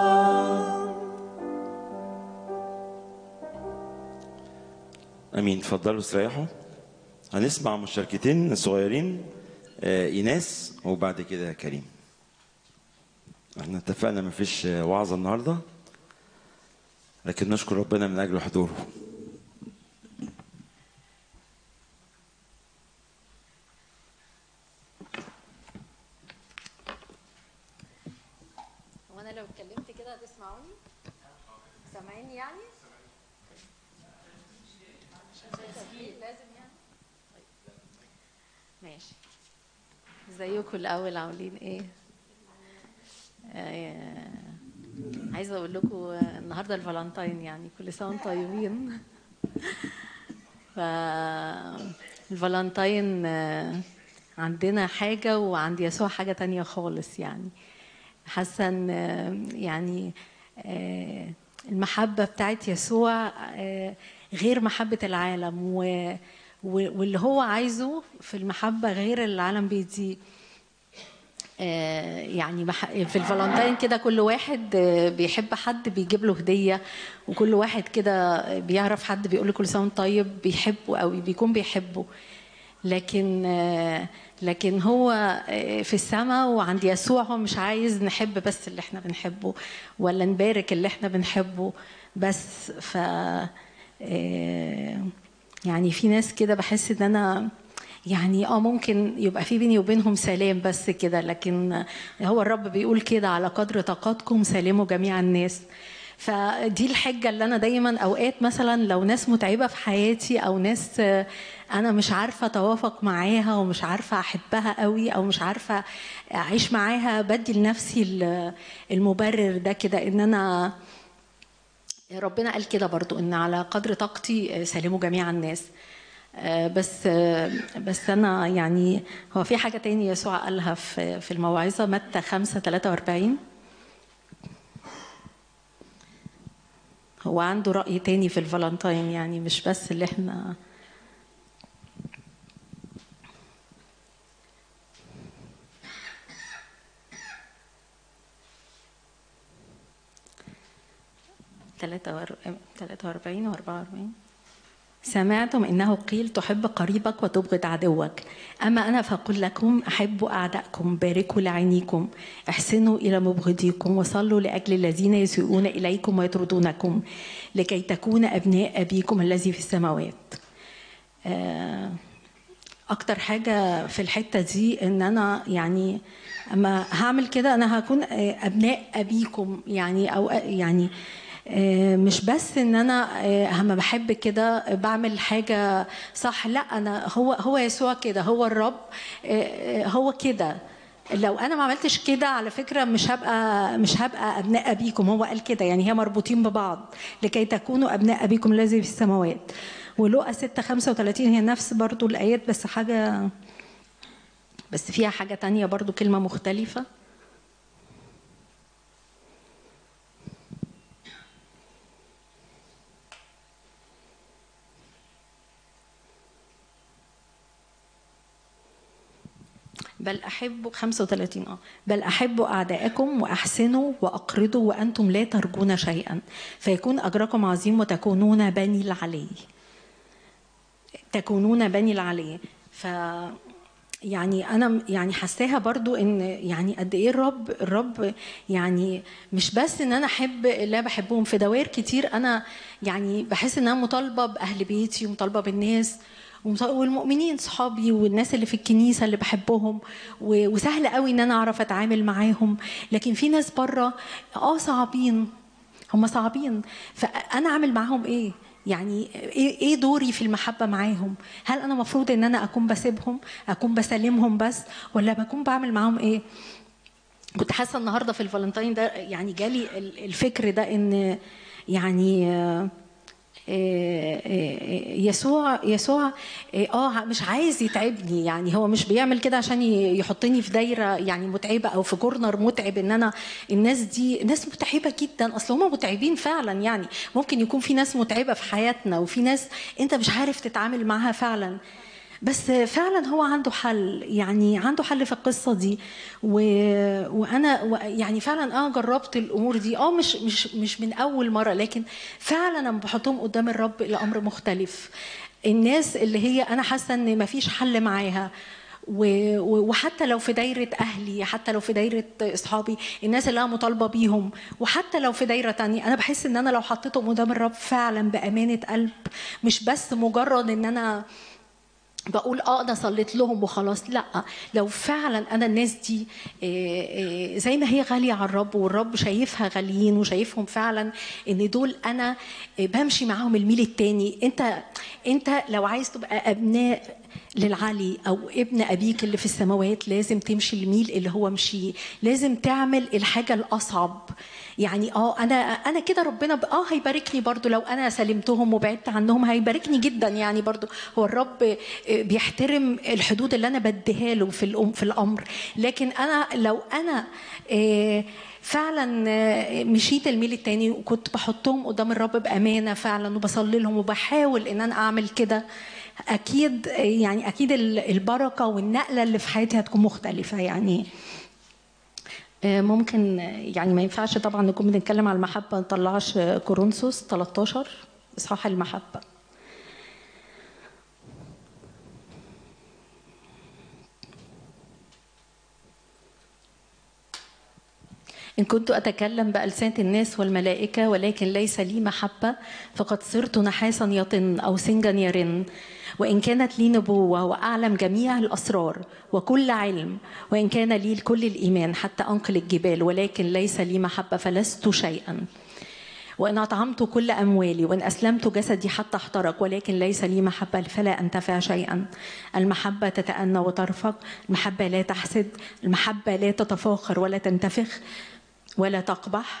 امين اتفضلوا استريحوا هنسمع مشاركتين صغيرين آه، ايناس وبعد كده كريم احنا اتفقنا مفيش آه، وعظه النهارده لكن نشكر ربنا من اجل حضوره وانا لو اتكلمت كده هتسمعوني سامعيني يعني تسجيل لازم يعني طيب. ماشي ازيكم الاول عاملين ايه آه، عايزه اقول لكم النهارده الفالنتاين يعني كل سنه وانتم طيبين ف الفالنتاين آه، عندنا حاجه وعند يسوع حاجه تانية خالص يعني حاسه ان آه، يعني آه، المحبه بتاعت يسوع آه، غير محبه العالم و- و- واللي هو عايزه في المحبه غير اللي العالم بيديه آه، يعني مح- في الفالنتين كده كل واحد آه، بيحب حد بيجيب له هدية وكل واحد كده بيعرف حد بيقول له كل سنة وأنت طيب بيحبه قوي بيكون بيحبه لكن آه، لكن هو آه، في السماء وعند يسوع هو مش عايز نحب بس اللي احنا بنحبه ولا نبارك اللي احنا بنحبه بس ف آه، يعني في ناس كده بحس ان انا يعني اه ممكن يبقى في بيني وبينهم سلام بس كده لكن هو الرب بيقول كده على قدر طاقتكم سلموا جميع الناس فدي الحجه اللي انا دايما اوقات مثلا لو ناس متعبه في حياتي او ناس آه، انا مش عارفه اتوافق معاها ومش عارفه احبها قوي او مش عارفه اعيش معاها بدي لنفسي ال- المبرر ده كده ان انا ربنا قال كده برضو ان على قدر طاقتي آه، سلموا جميع الناس آه، بس آه، بس انا يعني هو في حاجه تاني يسوع قالها في في الموعظه متى 5 43 هو عنده رأي تاني في الفالنتاين يعني مش بس اللي احنا تلاتة وأر- تلاتة وأربعين وأربعة وأربعين سمعتم انه قيل تحب قريبك وتبغض عدوك اما انا فاقول لكم احبوا اعدائكم باركوا لعينيكم احسنوا الى مبغضيكم وصلوا لاجل الذين يسيئون اليكم ويطردونكم لكي تكون ابناء ابيكم الذي في السماوات آه، اكتر حاجه في الحته دي ان انا يعني اما هعمل كده انا هكون آه، ابناء ابيكم يعني او يعني آه، مش بس ان انا آه، اما بحب كده بعمل حاجه صح لا انا هو هو يسوع كده هو الرب آه، آه، هو كده لو انا ما عملتش كده على فكره مش هبقى مش هبقى ابناء ابيكم هو قال كده يعني هي مربوطين ببعض لكي تكونوا ابناء ابيكم الذي في السماوات ولوقا 6 35 هي نفس برضو الايات بس حاجه بس فيها حاجه تانية برضو كلمه مختلفه بل أحب 35 اه بل أحب أعداءكم وأحسنوا وأقرضوا وأنتم لا ترجون شيئا فيكون أجركم عظيم وتكونون بني العلي تكونون بني العلي ف يعني انا يعني حاساها برضو ان يعني قد ايه الرب الرب يعني مش بس ان انا احب اللي أنا بحبهم في دوائر كتير انا يعني بحس ان انا مطالبه باهل بيتي ومطالبه بالناس ومط- والمؤمنين صحابي والناس اللي في الكنيسه اللي بحبهم و- وسهل قوي ان انا اعرف اتعامل معاهم لكن في ناس بره اه صعبين هم صعبين فانا اعمل معاهم ايه يعني ايه إيه دوري في المحبه معاهم هل انا مفروض ان انا اكون بسيبهم اكون بسلمهم بس ولا بكون بعمل معاهم ايه كنت حاسه النهارده في الفالنتين ده يعني جالي ال- الفكر ده ان يعني آه، آه، آه، يسوع يسوع اه آه، مش عايز يتعبني يعني هو مش بيعمل كده عشان ي- يحطني في دايره يعني متعبه او في كورنر متعب ان انا الناس دي ناس متعبه جدا اصل هم متعبين فعلا يعني ممكن يكون في ناس متعبه في حياتنا وفي ناس انت مش عارف تتعامل معاها فعلا بس فعلا هو عنده حل يعني عنده حل في القصه دي و... وانا و... يعني فعلا انا جربت الامور دي اه مش مش مش من اول مره لكن فعلا لما بحطهم قدام الرب الامر مختلف الناس اللي هي انا حاسه ان مفيش حل معاها و- و- وحتى لو في دايرة أهلي حتى لو في دايرة أصحابي الناس اللي أنا مطالبة بيهم وحتى لو في دايرة تانية أنا بحس إن أنا لو حطيتهم قدام الرب فعلا بأمانة قلب مش بس مجرد إن أنا بقول اه انا صليت لهم وخلاص لا لو فعلا انا الناس دي آه، آه، زي ما هي غاليه على الرب والرب شايفها غاليين وشايفهم فعلا ان دول انا آه، بمشي معاهم الميل التاني انت انت لو عايز تبقى ابناء للعلي او ابن ابيك اللي في السماوات لازم تمشي الميل اللي هو مشيه لازم تعمل الحاجه الاصعب يعني اه انا انا كده ربنا ب- اه هيباركني برضو لو انا سلمتهم وبعدت عنهم هيباركني جدا يعني برضو هو الرب آه، بيحترم الحدود اللي انا بديها له في الأم في الامر لكن انا لو انا آه، فعلا آه، مشيت الميل التاني وكنت بحطهم قدام الرب بامانه فعلا وبصلي لهم وبحاول ان انا اعمل كده اكيد آه، يعني اكيد ال- البركه والنقله اللي في حياتي هتكون مختلفه يعني آه، ممكن آه، يعني ما ينفعش طبعا نكون بنتكلم على المحبه ما نطلعش آه، كورنثوس 13 اصحاح المحبه إن كنت أتكلم بألسنة الناس والملائكة ولكن ليس لي محبة فقد صرت نحاسا يطن أو سنجا يرن وإن كانت لي نبوة وأعلم جميع الأسرار وكل علم وإن كان لي كل الإيمان حتى أنقل الجبال ولكن ليس لي محبة فلست شيئا وإن أطعمت كل أموالي وإن أسلمت جسدي حتى احترق ولكن ليس لي محبة فلا أنتفع شيئا المحبة تتأنى وترفق المحبة لا تحسد المحبة لا تتفاخر ولا تنتفخ ولا تقبح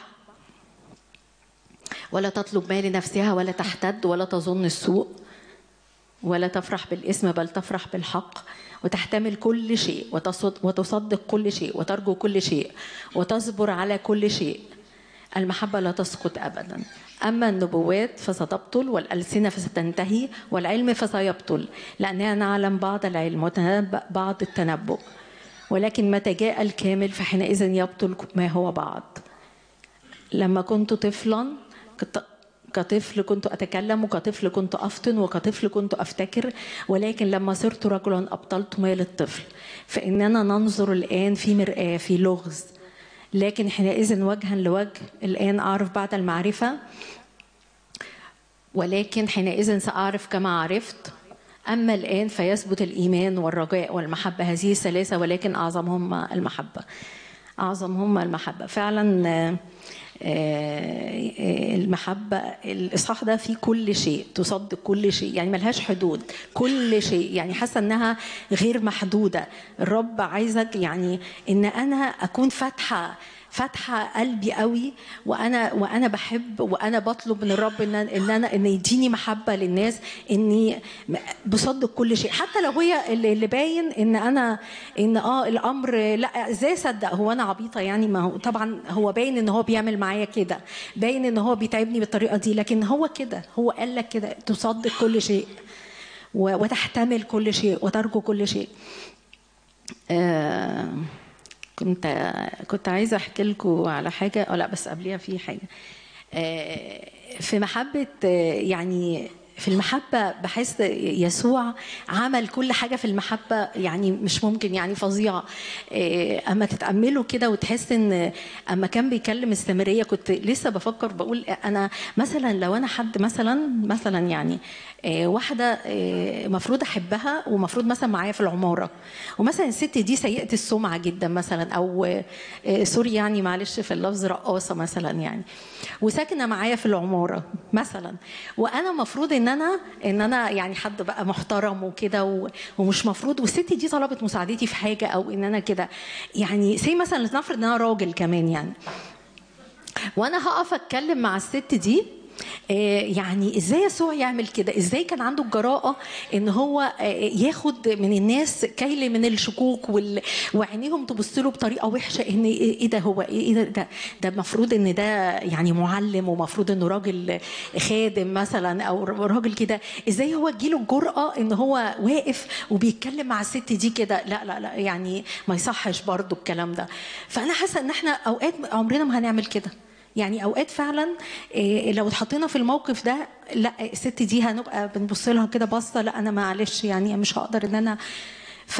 ولا تطلب ما لنفسها ولا تحتد ولا تظن السوء ولا تفرح بالاسم بل تفرح بالحق وتحتمل كل شيء وتصد- وتصدق كل شيء وترجو كل شيء وتصبر على كل شيء المحبة لا تسقط أبدا أما النبوات فستبطل والألسنة فستنتهي والعلم فسيبطل لأننا نعلم بعض العلم وتنبأ بعض التنبؤ ولكن متى جاء الكامل فحينئذ يبطل ما هو بعض لما كنت طفلا كنت كطفل كنت أتكلم وكطفل كنت أفطن وكطفل كنت أفتكر ولكن لما صرت رجلا أبطلت مال الطفل فإننا ننظر الآن في مرآة في لغز لكن حينئذ وجها لوجه الآن أعرف بعد المعرفة ولكن حينئذ سأعرف كما عرفت أما الآن فيثبت الإيمان والرجاء والمحبة هذه الثلاثة ولكن أعظمهم المحبة أعظمهم المحبة فعلا آه، آه، المحبة الإصحاح ده فيه كل شيء تصدق كل شيء يعني ملهاش حدود كل شيء يعني حاسة إنها غير محدودة الرب عايزك يعني إن أنا أكون فاتحة فاتحه قلبي قوي وانا وانا بحب وانا بطلب من الرب ان ان انا ان يديني محبه للناس اني بصدق كل شيء حتى لو هي اللي اللي باين ان انا ان اه الامر لا ازاي اصدق هو انا عبيطه يعني ما هو طبعا هو باين ان هو بيعمل معايا كده باين ان هو بيتعبني بالطريقه دي لكن هو كده هو قال لك كده تصدق كل شيء و- وتحتمل كل شيء وترجو كل شيء آه كنت كنت عايزه احكي لكم على حاجه اه لا بس قبليها في حاجه آه، في محبه آه، يعني في المحبة بحس يسوع عمل كل حاجة في المحبة يعني مش ممكن يعني فظيعة آه، أما تتأملوا كده وتحس إن أما كان بيكلم السامرية كنت لسه بفكر بقول أنا مثلا لو أنا حد مثلا مثلا يعني آه، واحدة آه، مفروض أحبها ومفروض مثلا معايا في العمارة ومثلا الست دي سيئة السمعة جدا مثلا أو آه، سوري يعني معلش في اللفظ رقاصة مثلا يعني وساكنة معايا في العمارة مثلا وأنا مفروض إن أنا إن أنا يعني حد بقى محترم وكده و- ومش مفروض والست دي طلبت مساعدتي في حاجة أو إن أنا كده يعني سي مثلا نفرض إن أنا راجل كمان يعني وانا هقف اتكلم مع الست دي آه، يعني ازاي يسوع يعمل كده ازاي كان عنده الجراءه ان هو آه، ياخد من الناس كيل من الشكوك وال... وعينيهم تبص له بطريقه وحشه ان ايه إيه ده هو ايه إيه ده ده ده المفروض ان ده يعني معلم ومفروض انه راجل خادم مثلا او راجل كده ازاي هو تجيله الجرأه ان هو واقف وبيتكلم مع الست دي كده لا لا لا يعني ما يصحش برضو الكلام ده فانا حاسه ان احنا اوقات عمرنا ما هنعمل كده يعني اوقات فعلا إيه، لو اتحطينا في الموقف ده لا الست دي هنبقى بنبص لها كده بصه لا انا معلش يعني مش هقدر ان انا ف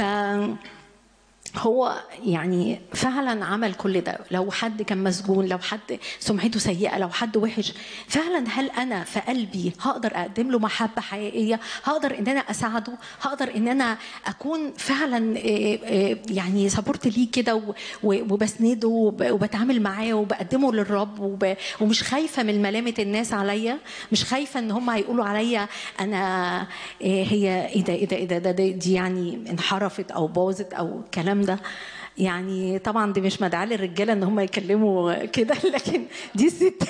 هو يعني فعلا عمل كل ده لو حد كان مسجون لو حد سمعته سيئه لو حد وحش فعلا هل انا في قلبي هقدر اقدم له محبه حقيقيه هقدر ان انا اساعده هقدر ان انا اكون فعلا إيه، إيه، يعني سبورت ليه كده و- و- وبسنده وب- وبتعامل معاه وبقدمه للرب وب- ومش خايفه من ملامه الناس عليا مش خايفه ان هم هيقولوا عليا انا إيه هي ايه ده ايه ده ايه ده, ده, ده دي يعني انحرفت او باظت او الكلام ده يعني طبعا دي مش مدعاه للرجاله ان هم يكلموا كده لكن دي ست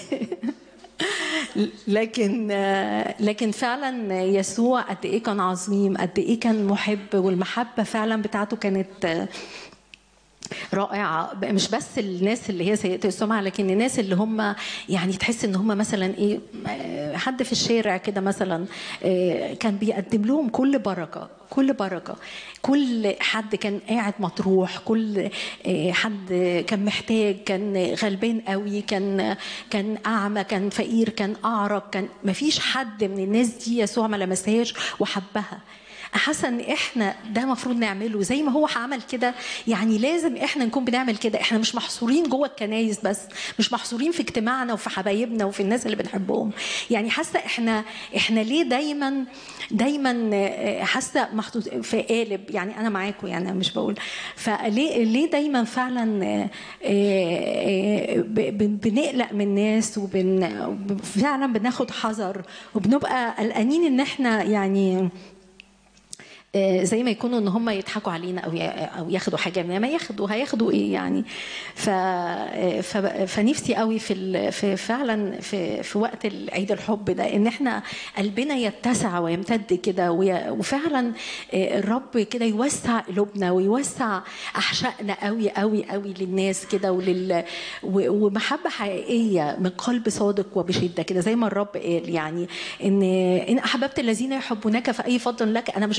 لكن لكن فعلا يسوع قد ايه كان عظيم قد ايه كان محب والمحبه فعلا بتاعته كانت رائعة مش بس الناس اللي هي سيئة السمعة لكن الناس اللي هم يعني تحس ان هم مثلا ايه آه، حد في الشارع كده مثلا آه، كان بيقدم لهم كل بركة كل بركة كل حد كان قاعد مطروح كل آه، حد كان محتاج كان غلبان قوي كان كان أعمى كان فقير كان أعرج كان مفيش حد من الناس دي يسوع ما لمسهاش وحبها حاسه ان احنا ده المفروض نعمله زي ما هو عمل كده يعني لازم احنا نكون بنعمل كده احنا مش محصورين جوه الكنايس بس مش محصورين في اجتماعنا وفي حبايبنا وفي الناس اللي بنحبهم يعني حاسه احنا احنا ليه دايما دايما آه، حاسه محطوط في قالب يعني انا معاكم يعني أنا مش بقول فليه ليه دايما فعلا آه، آه، ب- ب- بنقلق من الناس وبن فعلا بناخد حذر وبنبقى قلقانين ان احنا يعني آه، زي ما يكونوا ان هم يضحكوا علينا او ي- او ياخدوا حاجه مننا ما ياخدوا هياخدوا ايه يعني ف آه، ف- فنفسي قوي في ال- في فعلا في في وقت عيد الحب ده ان احنا قلبنا يتسع ويمتد كده وي- وفعلا آه، الرب كده يوسع قلوبنا ويوسع احشائنا قوي قوي قوي للناس كده ولل و- ومحبه حقيقيه من قلب صادق وبشده كده زي ما الرب قال يعني ان ان احببت الذين يحبونك فاي فضل لك انا مش بعمل حاجه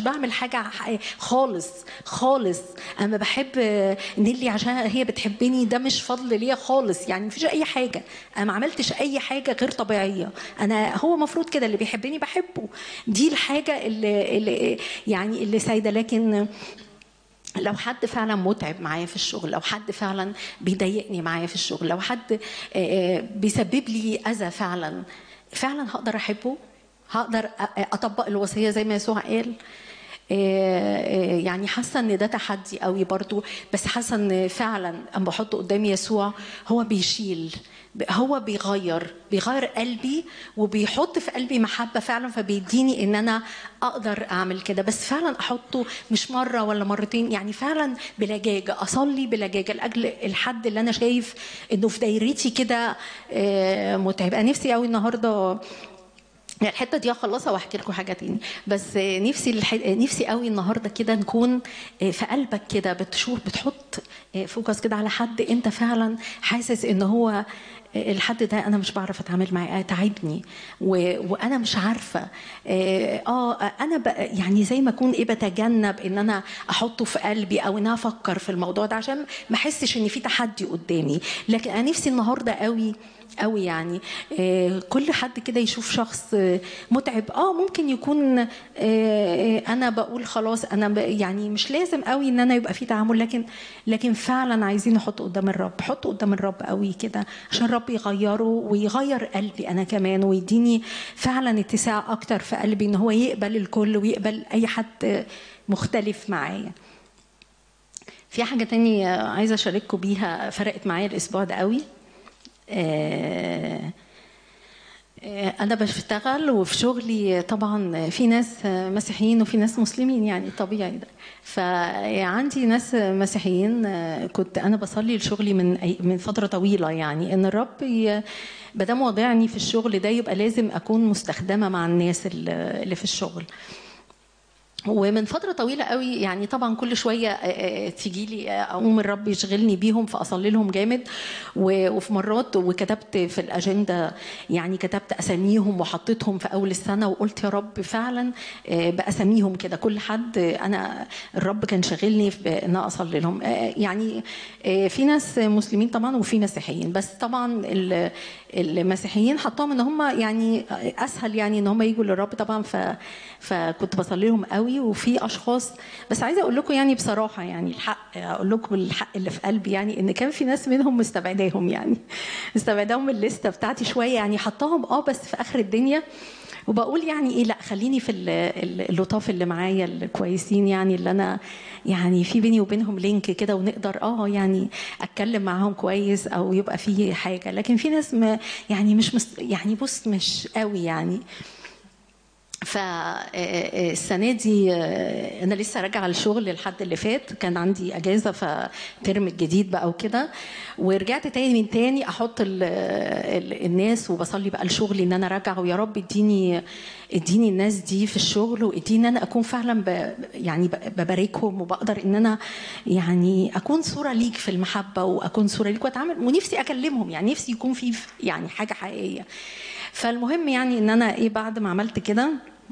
حاجه ح- خالص خالص انا بحب نيلي عشان هي بتحبني ده مش فضل ليا خالص يعني مفيش اي حاجه انا ما عملتش اي حاجه غير طبيعيه انا هو المفروض كده اللي بيحبني بحبه دي الحاجه اللي, اللي يعني اللي سايده لكن لو حد فعلا متعب معايا في الشغل لو حد فعلا بيضايقني معايا في الشغل لو حد آه، آه، بيسبب لي اذى فعلا فعلا هقدر احبه هقدر أ- اطبق الوصيه زي ما يسوع قال آه، آه، يعني حاسه ان ده تحدي قوي برضو بس حاسه ان فعلا اما بحطه قدام يسوع هو بيشيل هو بيغير بيغير قلبي وبيحط في قلبي محبه فعلا فبيديني ان انا اقدر اعمل كده بس فعلا احطه مش مره ولا مرتين يعني فعلا بلجاجه اصلي بلجاجه لاجل الحد اللي انا شايف انه في دايرتي كده آه، متعب انا نفسي قوي النهارده يعني الحته دي هخلصها واحكي لكم حاجه تاني بس نفسي الح... نفسي قوي النهارده كده نكون في قلبك كده بتشوف بتحط فوكس كده على حد انت فعلا حاسس ان هو الحد ده انا مش بعرف اتعامل معاه تعبني و... وانا مش عارفه اه انا ب... يعني زي ما اكون ايه بتجنب ان انا احطه في قلبي او ان انا افكر في الموضوع ده عشان ما احسش ان في تحدي قدامي لكن انا نفسي النهارده قوي قوي يعني آه، كل حد كده يشوف شخص آه، متعب اه ممكن يكون آه، آه، انا بقول خلاص انا ب- يعني مش لازم قوي ان انا يبقى في تعامل لكن لكن فعلا عايزين نحط قدام الرب حط قدام الرب قوي كده عشان الرب يغيره ويغير قلبي انا كمان ويديني فعلا اتساع اكتر في قلبي ان هو يقبل الكل ويقبل اي حد مختلف معايا في حاجة تانية عايزة أشارككم بيها فرقت معايا الأسبوع ده قوي آه، آه، أنا بشتغل وفي شغلي طبعا في ناس مسيحيين وفي ناس مسلمين يعني طبيعي ده فعندي ناس مسيحيين آه، كنت أنا بصلي لشغلي من أي- من فترة طويلة يعني إن الرب ي- مادام وضعني في الشغل ده يبقى لازم أكون مستخدمة مع الناس اللي اللي في الشغل ومن فترة طويلة قوي يعني طبعا كل شوية تيجي لي أقوم الرب يشغلني بيهم فأصلي لهم جامد و- وفي مرات وكتبت في الأجندة يعني كتبت أساميهم وحطيتهم في أول السنة وقلت يا رب فعلا آه، بأساميهم كده كل حد أنا الرب كان شاغلني في إن أنا أصلي لهم آه، يعني آه، في ناس مسلمين طبعا وفي مسيحيين بس طبعا ال- المسيحيين حطاهم ان هم يعني اسهل يعني ان هم يجوا للرب طبعا ف فكنت بصلي لهم قوي وفي اشخاص بس عايزه اقول لكم يعني بصراحه يعني الحق اقول لكم الحق اللي في قلبي يعني ان كان في ناس منهم مستبعداهم يعني مستبعداهم من الليسته بتاعتي شويه يعني حطاهم اه بس في اخر الدنيا وبقول يعني ايه لا خليني في ال- ال- اللطاف اللي معايا الكويسين يعني اللي انا يعني في بيني وبينهم لينك كده ونقدر اه يعني اتكلم معاهم كويس او يبقى في حاجه لكن في ناس ما يعني مش مست يعني بص مش قوي يعني فالسنه دي آه، انا لسه راجعه الشغل الحد اللي فات كان عندي اجازه فترم الجديد بقى وكده ورجعت تاني من تاني احط ال ال الناس وبصلي بقى لشغلي ان انا راجعه ويا رب اديني اديني الناس دي في الشغل واديني انا اكون فعلا ب يعني ب- بباركهم وبقدر ان انا يعني اكون صوره ليك في المحبه واكون صوره ليك واتعامل ونفسي اكلمهم يعني نفسي يكون في يعني حاجه حقيقيه فالمهم يعني ان انا ايه بعد ما عملت كده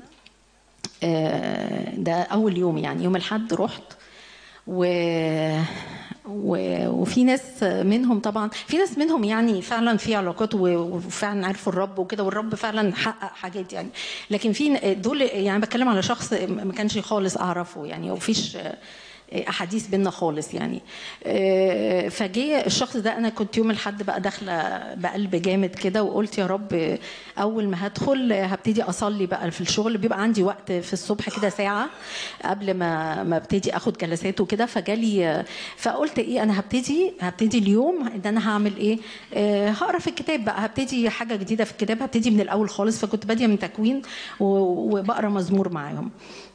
آه، ده اول يوم يعني يوم الاحد رحت و... و... وفي ناس منهم طبعا في ناس منهم يعني فعلا في علاقات و- وفعلا عرفوا الرب وكده والرب فعلا حقق حاجات يعني لكن في دول يعني بتكلم على شخص ما كانش خالص اعرفه يعني ومفيش احاديث بينا خالص يعني آه، فجه الشخص ده انا كنت يوم الاحد بقى داخله بقلب جامد كده وقلت يا رب اول ما هدخل هبتدي اصلي بقى في الشغل بيبقى عندي وقت في الصبح كده ساعه قبل ما ما ابتدي اخد جلسات وكده فجالي فقلت ايه انا هبتدي هبتدي اليوم ان انا هعمل ايه آه، هقرا في الكتاب بقى هبتدي حاجه جديده في الكتاب هبتدي من الاول خالص فكنت باديه من تكوين و- وبقرا مزمور معاهم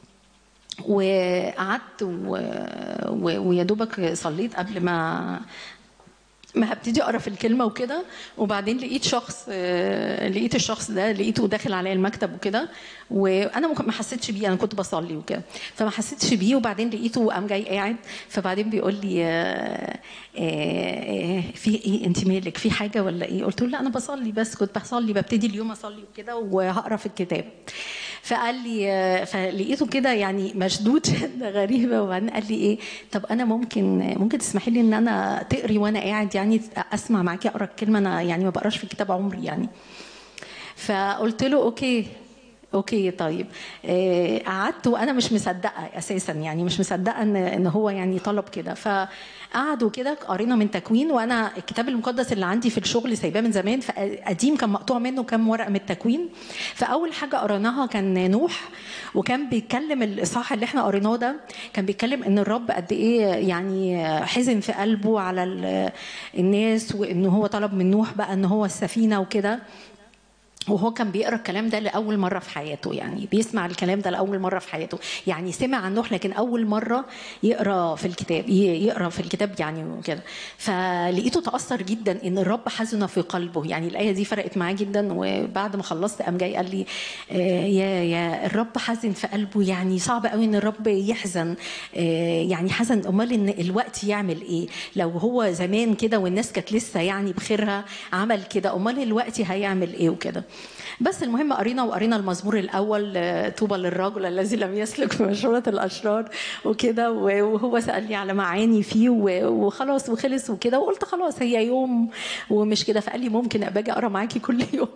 وقعدت و... و... ويا دوبك صليت قبل ما ما هبتدي اقرا في الكلمه وكده وبعدين لقيت شخص آه، لقيت الشخص ده لقيته داخل عليا المكتب وكده وانا ما ما حسيتش بيه انا كنت بصلي وكده فما حسيتش بيه وبعدين لقيته قام جاي قاعد فبعدين بيقول لي آه، آه، آه، في ايه انت مالك في حاجه ولا ايه قلت له لا انا بصلي بس كنت بصلي ببتدي اليوم اصلي وكده وهقرا في الكتاب فقال لي آه، فلقيته كده يعني مشدود شده غريبه وبعدين قال لي ايه طب انا ممكن ممكن تسمحي لي ان انا تقري وانا قاعد يعني اسمع معاكي اقرا الكلمه انا يعني ما بقراش في الكتاب عمري يعني فقلت له اوكي اوكي طيب آه، قعدت وانا مش مصدقه اساسا يعني مش مصدقه ان ان هو يعني طلب كده فقعدوا كده قرينا من تكوين وانا الكتاب المقدس اللي عندي في الشغل سايباه من زمان فقديم كان مقطوع منه كام ورقه من التكوين فاول حاجه قريناها كان نوح وكان بيتكلم الاصحاح اللي احنا قريناه ده كان بيتكلم ان الرب قد ايه يعني حزن في قلبه على ال- الناس وان هو طلب من نوح بقى ان هو السفينه وكده وهو كان بيقرا الكلام ده لاول مره في حياته يعني بيسمع الكلام ده لاول مره في حياته يعني سمع عن نوح لكن اول مره يقرا في الكتاب ي- يقرا في الكتاب يعني وكده فلقيته تاثر جدا ان الرب حزن في قلبه يعني الايه دي فرقت معاه جدا وبعد ما خلصت قام جاي قال لي آه، يا يا الرب حزن في قلبه يعني صعب قوي ان الرب يحزن آه، يعني حزن امال ان الوقت يعمل ايه لو هو زمان كده والناس كانت لسه يعني بخيرها عمل كده امال الوقت هيعمل ايه وكده بس المهم قرينا وقرينا المزمور الاول آه، طوبى للرجل الذي لم يسلك في مشورة الاشرار وكده وهو سالني على معاني فيه و- وخلاص وخلص وكده وقلت خلاص هي يوم ومش كده فقال لي ممكن ابقى اجي اقرا معاكي كل يوم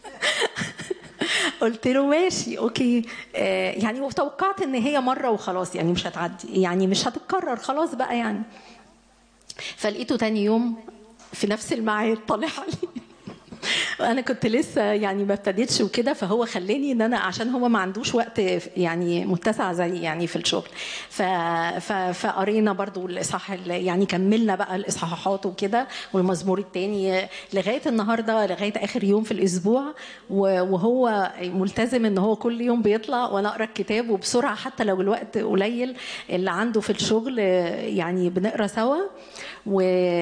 قلت له ماشي اوكي آه يعني وتوقعت ان هي مره وخلاص يعني مش هتعدي يعني مش هتتكرر خلاص بقى يعني فلقيته تاني يوم في نفس الميعاد طالع لي وانا كنت لسه يعني ما ابتديتش وكده فهو خلاني ان انا عشان هو ما عندوش وقت يعني متسع زي يعني في الشغل ف ف فقرينا برضو الاصحاح ال- يعني كملنا بقى الاصحاحات وكده والمزمور التاني لغايه النهارده لغايه اخر يوم في الاسبوع و- وهو ملتزم ان هو كل يوم بيطلع وانا اقرا الكتاب وبسرعه حتى لو الوقت قليل اللي عنده في الشغل يعني بنقرا سوا و...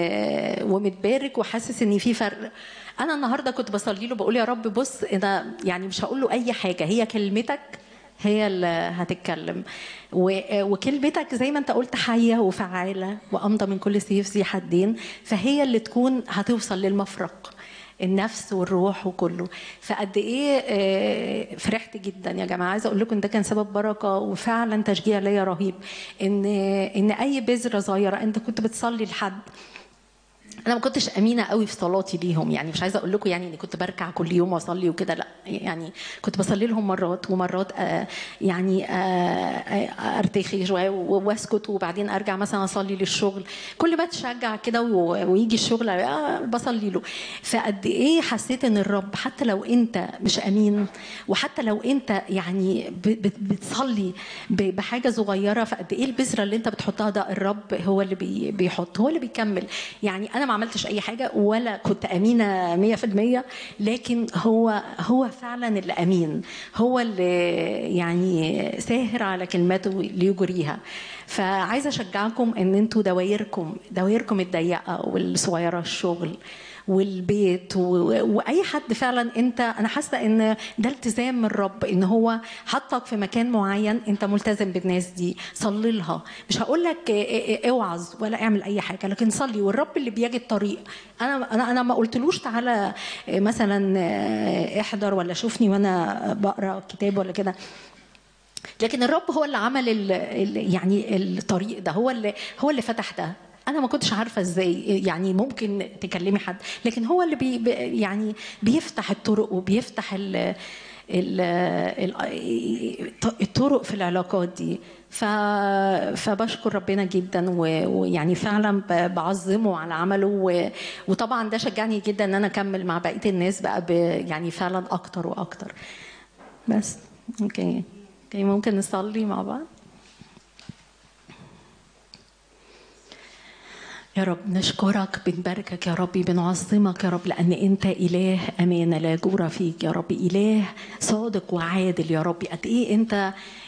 ومتبارك وحاسس ان في فرق انا النهارده كنت بصلي له بقول يا رب بص انا يعني مش هقول له اي حاجه هي كلمتك هي اللي هتتكلم و- وكلمتك زي ما انت قلت حيه وفعاله وامضى من كل سيف ذي حدين فهي اللي تكون هتوصل للمفرق النفس والروح وكله فقد ايه آه، فرحت جدا يا جماعه عايزه اقول لكم ده كان سبب بركه وفعلا تشجيع ليا رهيب ان ان اي بذره صغيره انت كنت بتصلي لحد انا ما كنتش امينه قوي في صلاتي ليهم يعني مش عايزه اقول لكم يعني اني كنت بركع كل يوم واصلي وكده لا يعني كنت بصلي لهم مرات ومرات آه يعني آه آه ارتخي شويه و- واسكت وبعدين ارجع مثلا اصلي للشغل كل ما اتشجع كده و- ويجي الشغل آه بصلي له فقد ايه حسيت ان الرب حتى لو انت مش امين وحتى لو انت يعني ب- بت- بتصلي ب- بحاجه صغيره فقد ايه البذره اللي انت بتحطها ده الرب هو اللي بي- بيحط هو اللي بيكمل يعني انا ما عملتش اي حاجه ولا كنت امينه 100% لكن هو هو فعلا اللي امين هو اللي يعني ساهر على كلماته ليجريها فعايزه اشجعكم ان انتوا دوايركم دوايركم الضيقه والصغيره الشغل والبيت و... واي حد فعلا انت انا حاسه ان ده التزام من الرب ان هو حطك في مكان معين انت ملتزم بالناس دي صلي لها مش هقول لك اوعظ ولا اعمل اي حاجه لكن صلي والرب اللي بيجي الطريق انا انا انا ما قلتلوش تعالى مثلا احضر ولا شوفني وانا بقرا كتاب ولا كده لكن الرب هو اللي عمل ال ال يعني الطريق ده هو اللي هو اللي فتح ده انا ما كنتش عارفه ازاي يعني ممكن تكلمي حد لكن هو اللي بي يعني بيفتح الطرق وبيفتح ال ال الطرق في العلاقات دي ف فبشكر ربنا جدا ويعني فعلا بعظمه على عمله وطبعا ده شجعني جدا ان انا اكمل مع بقيه الناس بقى يعني فعلا اكتر واكتر بس اوكي اوكي ممكن نصلي مع بعض يا رب نشكرك بنباركك يا ربي بنعظمك يا رب لأن أنت إله أمانة لا جورة فيك يا رب إله صادق وعادل يا رب قد إيه أنت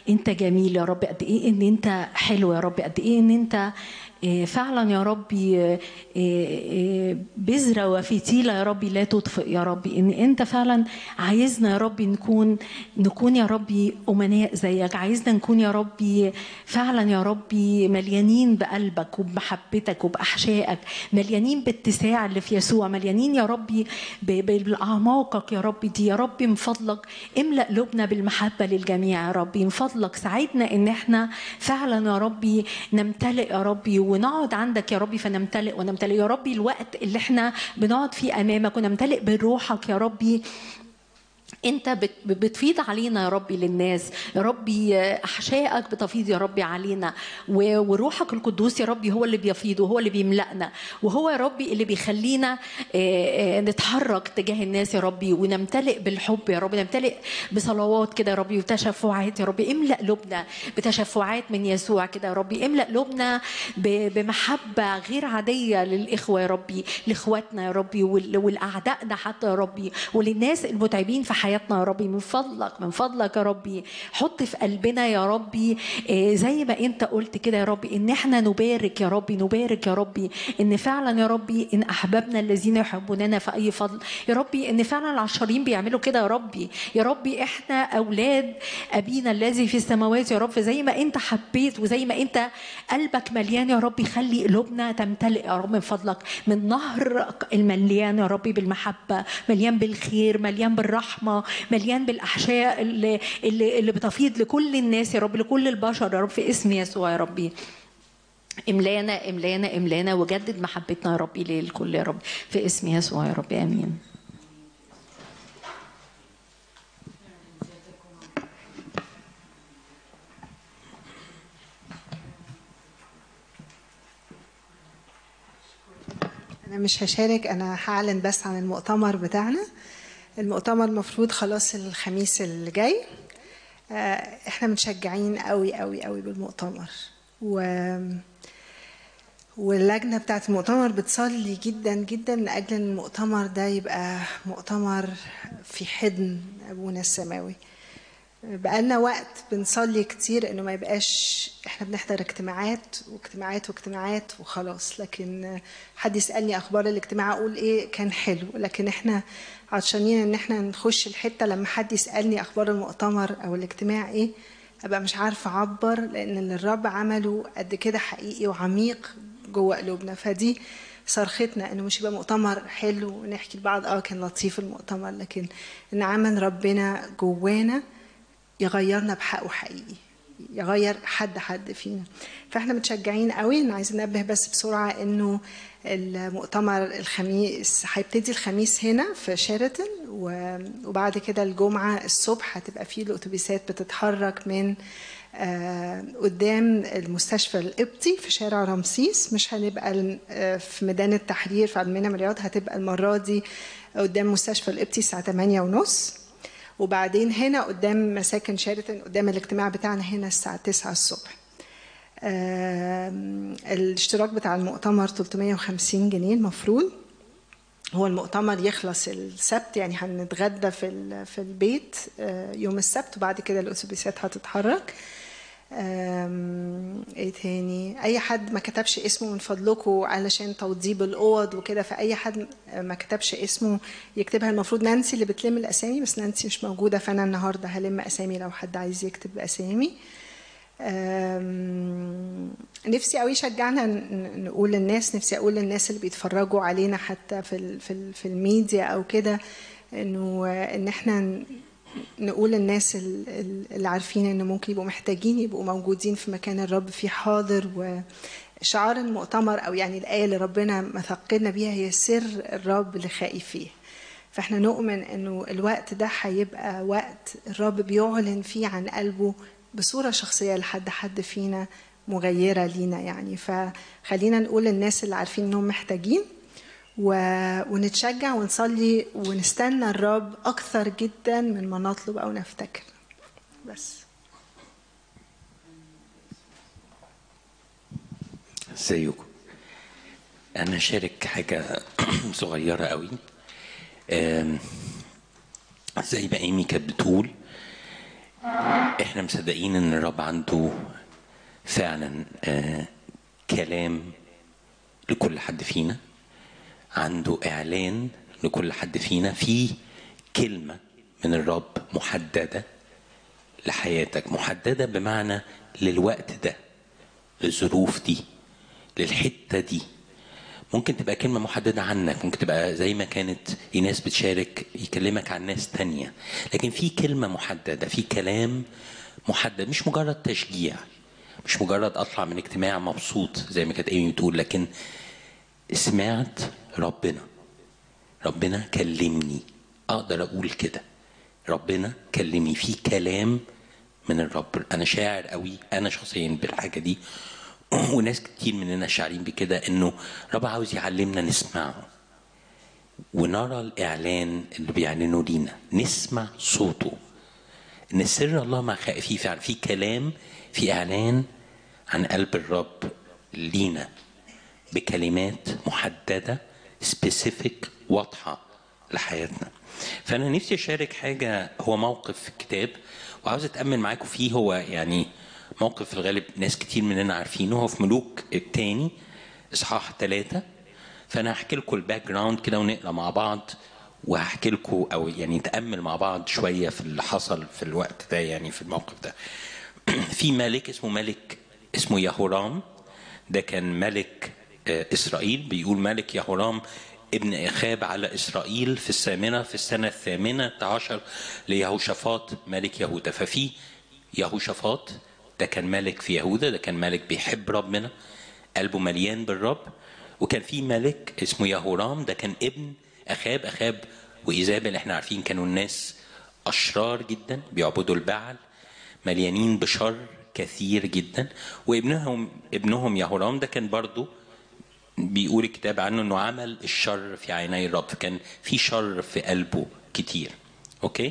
انت جميل يا رب قد ايه ان انت حلو يا رب قد ايه ان انت آه، فعلا يا ربي آه، آه، بذرة وفتيلة يا ربي لا تطفئ يا ربي ان انت فعلا عايزنا يا ربي نكون نكون يا ربي امناء زيك عايزنا نكون يا ربي فعلا يا ربي مليانين بقلبك وبمحبتك وباحشائك مليانين باتساع اللي في يسوع مليانين يا ربي ب- ب- باعماقك يا ربي دي يا ربي من فضلك املا قلوبنا بالمحبه للجميع يا ربي من فضلك ساعدنا ان احنا فعلا يا ربي نمتلئ يا ربي ونقعد عندك يا ربي فنمتلئ ونمتلئ يا ربي الوقت اللي احنا بنقعد فيه امامك ونمتلئ بروحك يا ربي انت بت- بتفيض علينا يا ربي للناس يا ربي احشائك بتفيض يا ربي علينا و- وروحك القدوس يا ربي هو اللي بيفيض وهو اللي بيملأنا وهو يا ربي اللي بيخلينا آه، آه، نتحرك تجاه الناس يا ربي ونمتلئ بالحب يا رب نمتلئ بصلوات كده يا ربي وتشفعات يا ربي املأ قلوبنا بتشفعات من يسوع كده يا ربي املأ قلوبنا ب- بمحبة غير عادية للإخوة يا ربي لإخواتنا يا ربي وال- والأعدائنا حتى يا ربي وللناس المتعبين في حياتنا يا ربي من فضلك من فضلك يا ربي حط في قلبنا يا ربي آه، زي ما انت قلت كده يا ربي ان احنا نبارك يا ربي نبارك يا ربي ان فعلا يا ربي ان احببنا الذين يحبوننا في اي فضل يا ربي ان فعلا العشرين بيعملوا كده يا ربي يا ربي احنا اولاد ابينا الذي في السماوات يا رب زي ما انت حبيت وزي ما انت قلبك مليان يا ربي خلي قلوبنا تمتلئ يا رب من فضلك من نهر المليان يا ربي بالمحبه مليان بالخير مليان بالرحمه مليان بالاحشاء اللي اللي, اللي بتفيض لكل الناس يا رب لكل البشر يا رب في اسم يسوع يا ربي املانا املانا املانا وجدد محبتنا يا ربي للكل يا رب في اسم يسوع يا رب امين أنا مش هشارك أنا هعلن بس عن المؤتمر بتاعنا المؤتمر المفروض خلاص الخميس اللي جاي آه، احنا متشجعين قوي قوي قوي بالمؤتمر و واللجنة بتاعت المؤتمر بتصلي جدا جدا لأجل إن المؤتمر ده يبقى مؤتمر في حضن أبونا السماوي بقالنا وقت بنصلي كتير انه ما يبقاش احنا بنحضر اجتماعات واجتماعات واجتماعات وخلاص لكن حد يسالني اخبار الاجتماع اقول ايه كان حلو لكن احنا عطشانين ان احنا نخش الحته لما حد يسالني اخبار المؤتمر او الاجتماع ايه ابقى مش عارفه اعبر لان اللي الرب عمله قد كده حقيقي وعميق جوه قلوبنا فدي صرختنا انه مش يبقى مؤتمر حلو ونحكي لبعض اه كان لطيف المؤتمر لكن ان عمل ربنا جوانا يغيرنا بحقه حقيقي يغير حد حد فينا فاحنا متشجعين قوي انا عايز انبه بس بسرعه انه المؤتمر الخميس هيبتدي الخميس هنا في شيراتون و- وبعد كده الجمعه الصبح هتبقى فيه الاتوبيسات بتتحرك من آه، قدام المستشفى القبطي في شارع رمسيس مش هنبقى ال- آه، في ميدان التحرير في المنيا رياض هتبقى المره دي قدام مستشفى القبطي الساعه 8 ونص وبعدين هنا قدام مساكن شيراتون قدام الاجتماع بتاعنا هنا الساعة 9 الصبح آم، الاشتراك بتاع المؤتمر 350 جنيه المفروض هو المؤتمر يخلص السبت يعني هنتغدى في ال- في البيت آه، يوم السبت وبعد كده الاتوبيسات هتتحرك آم، ايه تاني اي حد ما كتبش اسمه من فضلكم علشان توضيب الاوض وكده فاي حد ما كتبش اسمه يكتبها المفروض نانسي اللي بتلم الاسامي بس نانسي مش موجوده فانا النهارده هلم اسامي لو حد عايز يكتب اسامي آم، نفسي قوي شجعنا ن- نقول للناس نفسي اقول للناس اللي بيتفرجوا علينا حتى في ال- في ال- في الميديا او كده انه ان احنا ن- نقول للناس ال- ال- اللي عارفين ان ممكن يبقوا محتاجين يبقوا موجودين في مكان الرب فيه حاضر وشعار المؤتمر او يعني الايه اللي ربنا مثقلنا بيها هي سر الرب لخائفيه فاحنا نؤمن انه الوقت ده هيبقى وقت الرب بيعلن فيه عن قلبه بصوره شخصيه لحد حد فينا مغيره لينا يعني فخلينا نقول للناس اللي عارفين انهم محتاجين و... ونتشجع ونصلي ونستنى الرب اكثر جدا من ما نطلب او نفتكر بس ازيكم انا شارك حاجه صغيره قوي آم، زي ما ايمي كانت بتقول احنا مصدقين ان الرب عنده فعلا آه كلام لكل حد فينا عنده اعلان لكل حد فينا في كلمه من الرب محدده لحياتك محدده بمعنى للوقت ده للظروف دي للحته دي ممكن تبقى كلمة محددة عنك ممكن تبقى زي ما كانت ناس بتشارك يكلمك عن ناس تانية لكن في كلمة محددة في كلام محدد مش مجرد تشجيع مش مجرد أطلع من اجتماع مبسوط زي ما كانت ايمي بتقول لكن سمعت ربنا ربنا كلمني أقدر أقول كده ربنا كلمني في كلام من الرب أنا شاعر قوي أنا شخصيا بالحاجة دي وناس كتير مننا شاعرين بكده انه رب عاوز يعلمنا نسمعه ونرى الاعلان اللي بيعلنه لينا نسمع صوته ان سر الله مع خائفيه فعلا في كلام في اعلان عن قلب الرب لينا بكلمات محدده سبيسيفيك واضحه لحياتنا فانا نفسي اشارك حاجه هو موقف في الكتاب وعاوز اتامل معاكم فيه هو يعني موقف في الغالب ناس كتير مننا عارفينه هو في ملوك الثاني اصحاح ثلاثة فانا هحكي لكم الباك جراوند كده ونقرا مع بعض وهحكي لكم او يعني نتامل مع بعض شويه في اللي حصل في الوقت ده يعني في الموقف ده في ملك اسمه ملك اسمه يهورام ده كان ملك اسرائيل بيقول ملك يهورام ابن اخاب على اسرائيل في الثامنه في السنه الثامنه عشر ليهوشافاط ملك يهوذا ففي يهوشافاط ده كان ملك في يهوذا ده كان ملك بيحب ربنا قلبه مليان بالرب وكان في ملك اسمه يهورام ده كان ابن اخاب اخاب وايزابل احنا عارفين كانوا الناس اشرار جدا بيعبدوا البعل مليانين بشر كثير جدا وابنهم ابنهم يهورام ده كان برضه بيقول الكتاب عنه انه عمل الشر في عيني الرب كان في شر في قلبه كتير اوكي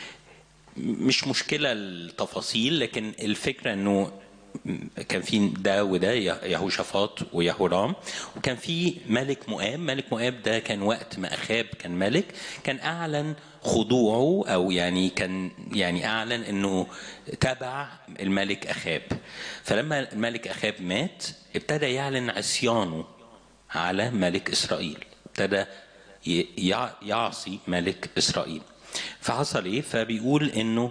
مش مشكله التفاصيل لكن الفكره انه كان في ده وده يهوشافاط ويهورام وكان في ملك مؤاب ملك مؤاب ده كان وقت ما اخاب كان ملك كان اعلن خضوعه او يعني كان يعني اعلن انه تبع الملك اخاب فلما الملك اخاب مات ابتدى يعلن عصيانه على ملك اسرائيل ابتدى يعصي ملك اسرائيل فحصل ايه فبيقول انه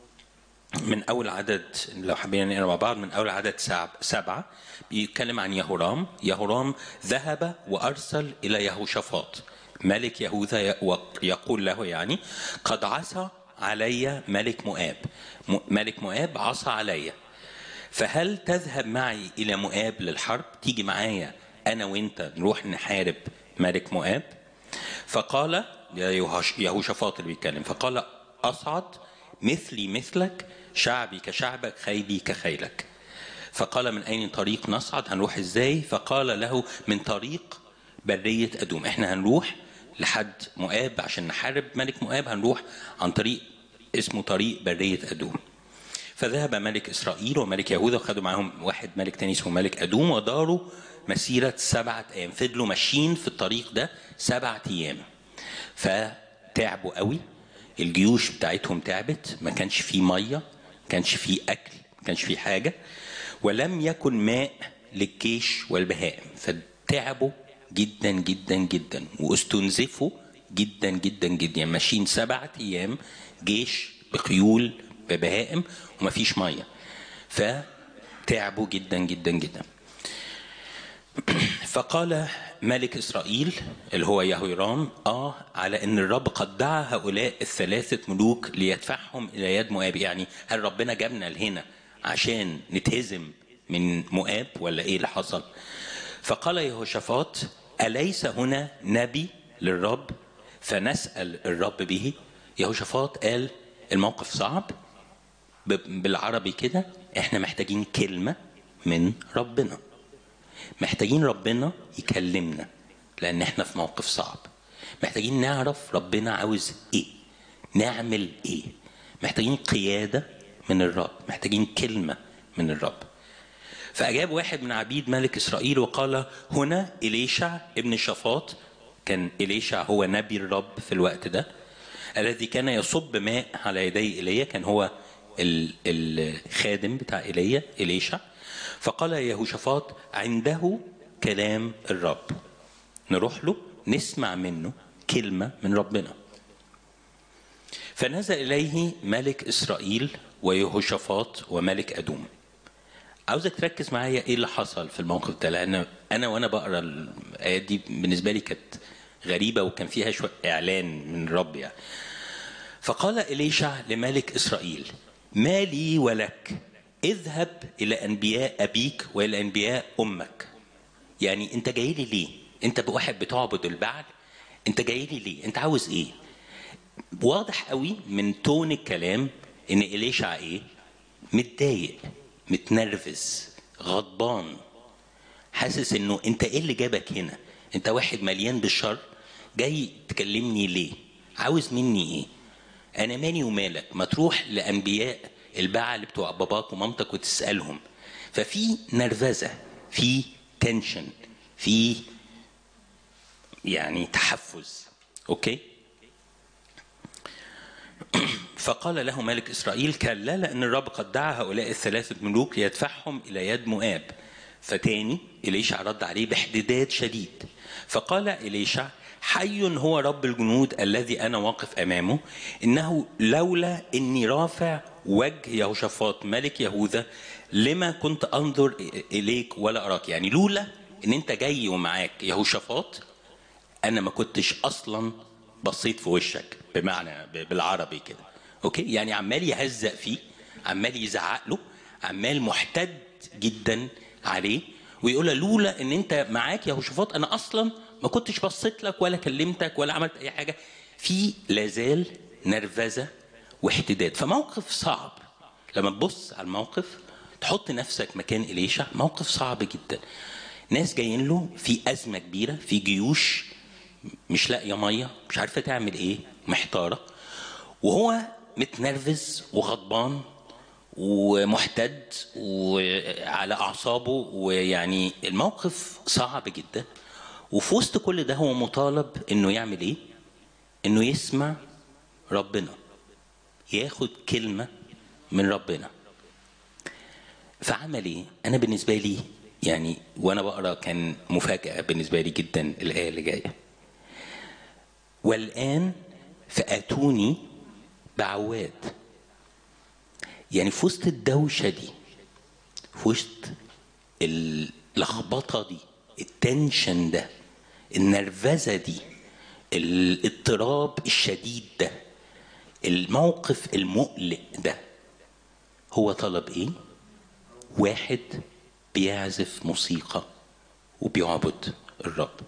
من اول عدد لو حبينا نقرا مع بعض من اول عدد سبعه بيتكلم عن يهورام يهورام ذهب وارسل الى يهوشافاط ملك يهوذا يقول له يعني قد عصى علي ملك مؤاب ملك مؤاب عصى علي فهل تذهب معي الى مؤاب للحرب تيجي معايا انا وانت نروح نحارب ملك مؤاب فقال يهوشافاط اللي بيتكلم فقال اصعد مثلي مثلك شعبي كشعبك خيلي كخيلك فقال من اين طريق نصعد هنروح ازاي فقال له من طريق بريه ادوم احنا هنروح لحد مؤاب عشان نحارب ملك مؤاب هنروح عن طريق اسمه طريق بريه ادوم فذهب ملك اسرائيل وملك يهوذا وخدوا معاهم واحد ملك تاني اسمه ملك ادوم وداروا مسيره سبعه ايام فضلوا ماشيين في الطريق ده سبعه ايام فتعبوا قوي الجيوش بتاعتهم تعبت ما كانش فيه ميه ما كانش فيه اكل ما كانش فيه حاجه ولم يكن ماء للجيش والبهائم فتعبوا جدا جدا جدا واستنزفوا جدا جدا جدا يعني ماشيين سبعة ايام جيش بخيول ببهائم ومفيش ميه فتعبوا جدا جدا جدا فقال ملك اسرائيل اللي هو يهويرام اه على ان الرب قد دعا هؤلاء الثلاثه ملوك ليدفعهم الى يد مؤاب يعني هل ربنا جابنا لهنا عشان نتهزم من مؤاب ولا ايه اللي حصل فقال يهوشافاط اليس هنا نبي للرب فنسال الرب به يهوشافاط قال الموقف صعب بالعربي كده احنا محتاجين كلمه من ربنا محتاجين ربنا يكلمنا لان احنا في موقف صعب محتاجين نعرف ربنا عاوز ايه نعمل ايه محتاجين قياده من الرب محتاجين كلمه من الرب فاجاب واحد من عبيد ملك اسرائيل وقال هنا اليشع ابن شفاط كان اليشع هو نبي الرب في الوقت ده الذي كان يصب ماء على يدي ايليا كان هو ال- الخادم بتاع ايليا اليشع فقال يهوشافاط عنده كلام الرب نروح له نسمع منه كلمه من ربنا فنزل اليه ملك اسرائيل ويهوشافاط وملك ادوم عاوزك تركز معايا ايه اللي حصل في الموقف ده لان انا وانا بقرا الايات دي بالنسبه لي كانت غريبه وكان فيها شويه اعلان من الرب يعني فقال إليشع لملك إسرائيل ما لي ولك اذهب إلى أنبياء أبيك وإلى أنبياء أمك يعني أنت جاي لي ليه أنت واحد بتعبد البعل أنت جاي لي ليه أنت عاوز إيه واضح قوي من تون الكلام ان إليشع ايه متضايق متنرفز غضبان حاسس انه انت ايه اللي جابك هنا انت واحد مليان بالشر جاي تكلمني ليه عاوز مني ايه انا مالي ومالك ما تروح لانبياء البعل بتوع باباك ومامتك وتسالهم ففي نرفزه في تنشن في يعني تحفز اوكي فقال له ملك اسرائيل كلا لان الرب قد دعا هؤلاء الثلاثه ملوك ليدفعهم الى يد مؤاب فتاني إليشع رد عليه باحتداد شديد فقال إليشع حي هو رب الجنود الذي أنا واقف أمامه إنه لولا إني رافع وجه يهوشافاط ملك يهوذا لما كنت أنظر إليك ولا أراك يعني لولا إن أنت جاي ومعاك يهوشافاط أنا ما كنتش أصلا بصيت في وشك بمعنى بالعربي كده أوكي يعني عمال يهزق فيه عمال يزعق له عمال محتد جدا عليه ويقول له لولا ان انت معاك يا هوشافاط انا اصلا ما كنتش بصيت لك ولا كلمتك ولا عملت اي حاجه في لازال نرفزه واحتداد فموقف صعب لما تبص على الموقف تحط نفسك مكان إليشع موقف صعب جدا ناس جايين له في أزمة كبيرة في جيوش مش لاقية مية مش عارفة تعمل إيه محتارة وهو متنرفز وغضبان ومحتد وعلى اعصابه ويعني الموقف صعب جدا وفي وسط كل ده هو مطالب انه يعمل ايه؟ انه يسمع ربنا ياخد كلمه من ربنا فعمل ايه؟ انا بالنسبه لي يعني وانا بقرا كان مفاجاه بالنسبه لي جدا الايه اللي جايه والان فاتوني بعواد يعني في وسط الدوشة دي في وسط اللخبطة دي التنشن ده النرفزة دي الاضطراب الشديد ده الموقف المقلق ده هو طلب ايه واحد بيعزف موسيقى وبيعبد الرب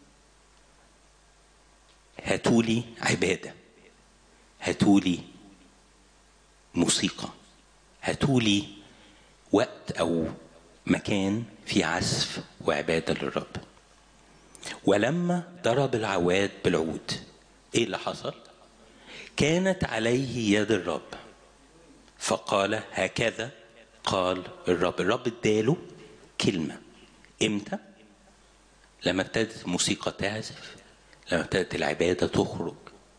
هاتولي عبادة هاتولي موسيقى هاتولي وقت او مكان في عزف وعباده للرب ولما ضرب العواد بالعود ايه اللي حصل كانت عليه يد الرب فقال هكذا قال الرب الرب اداله كلمه امتى لما ابتدت الموسيقى تعزف لما ابتدت العباده تخرج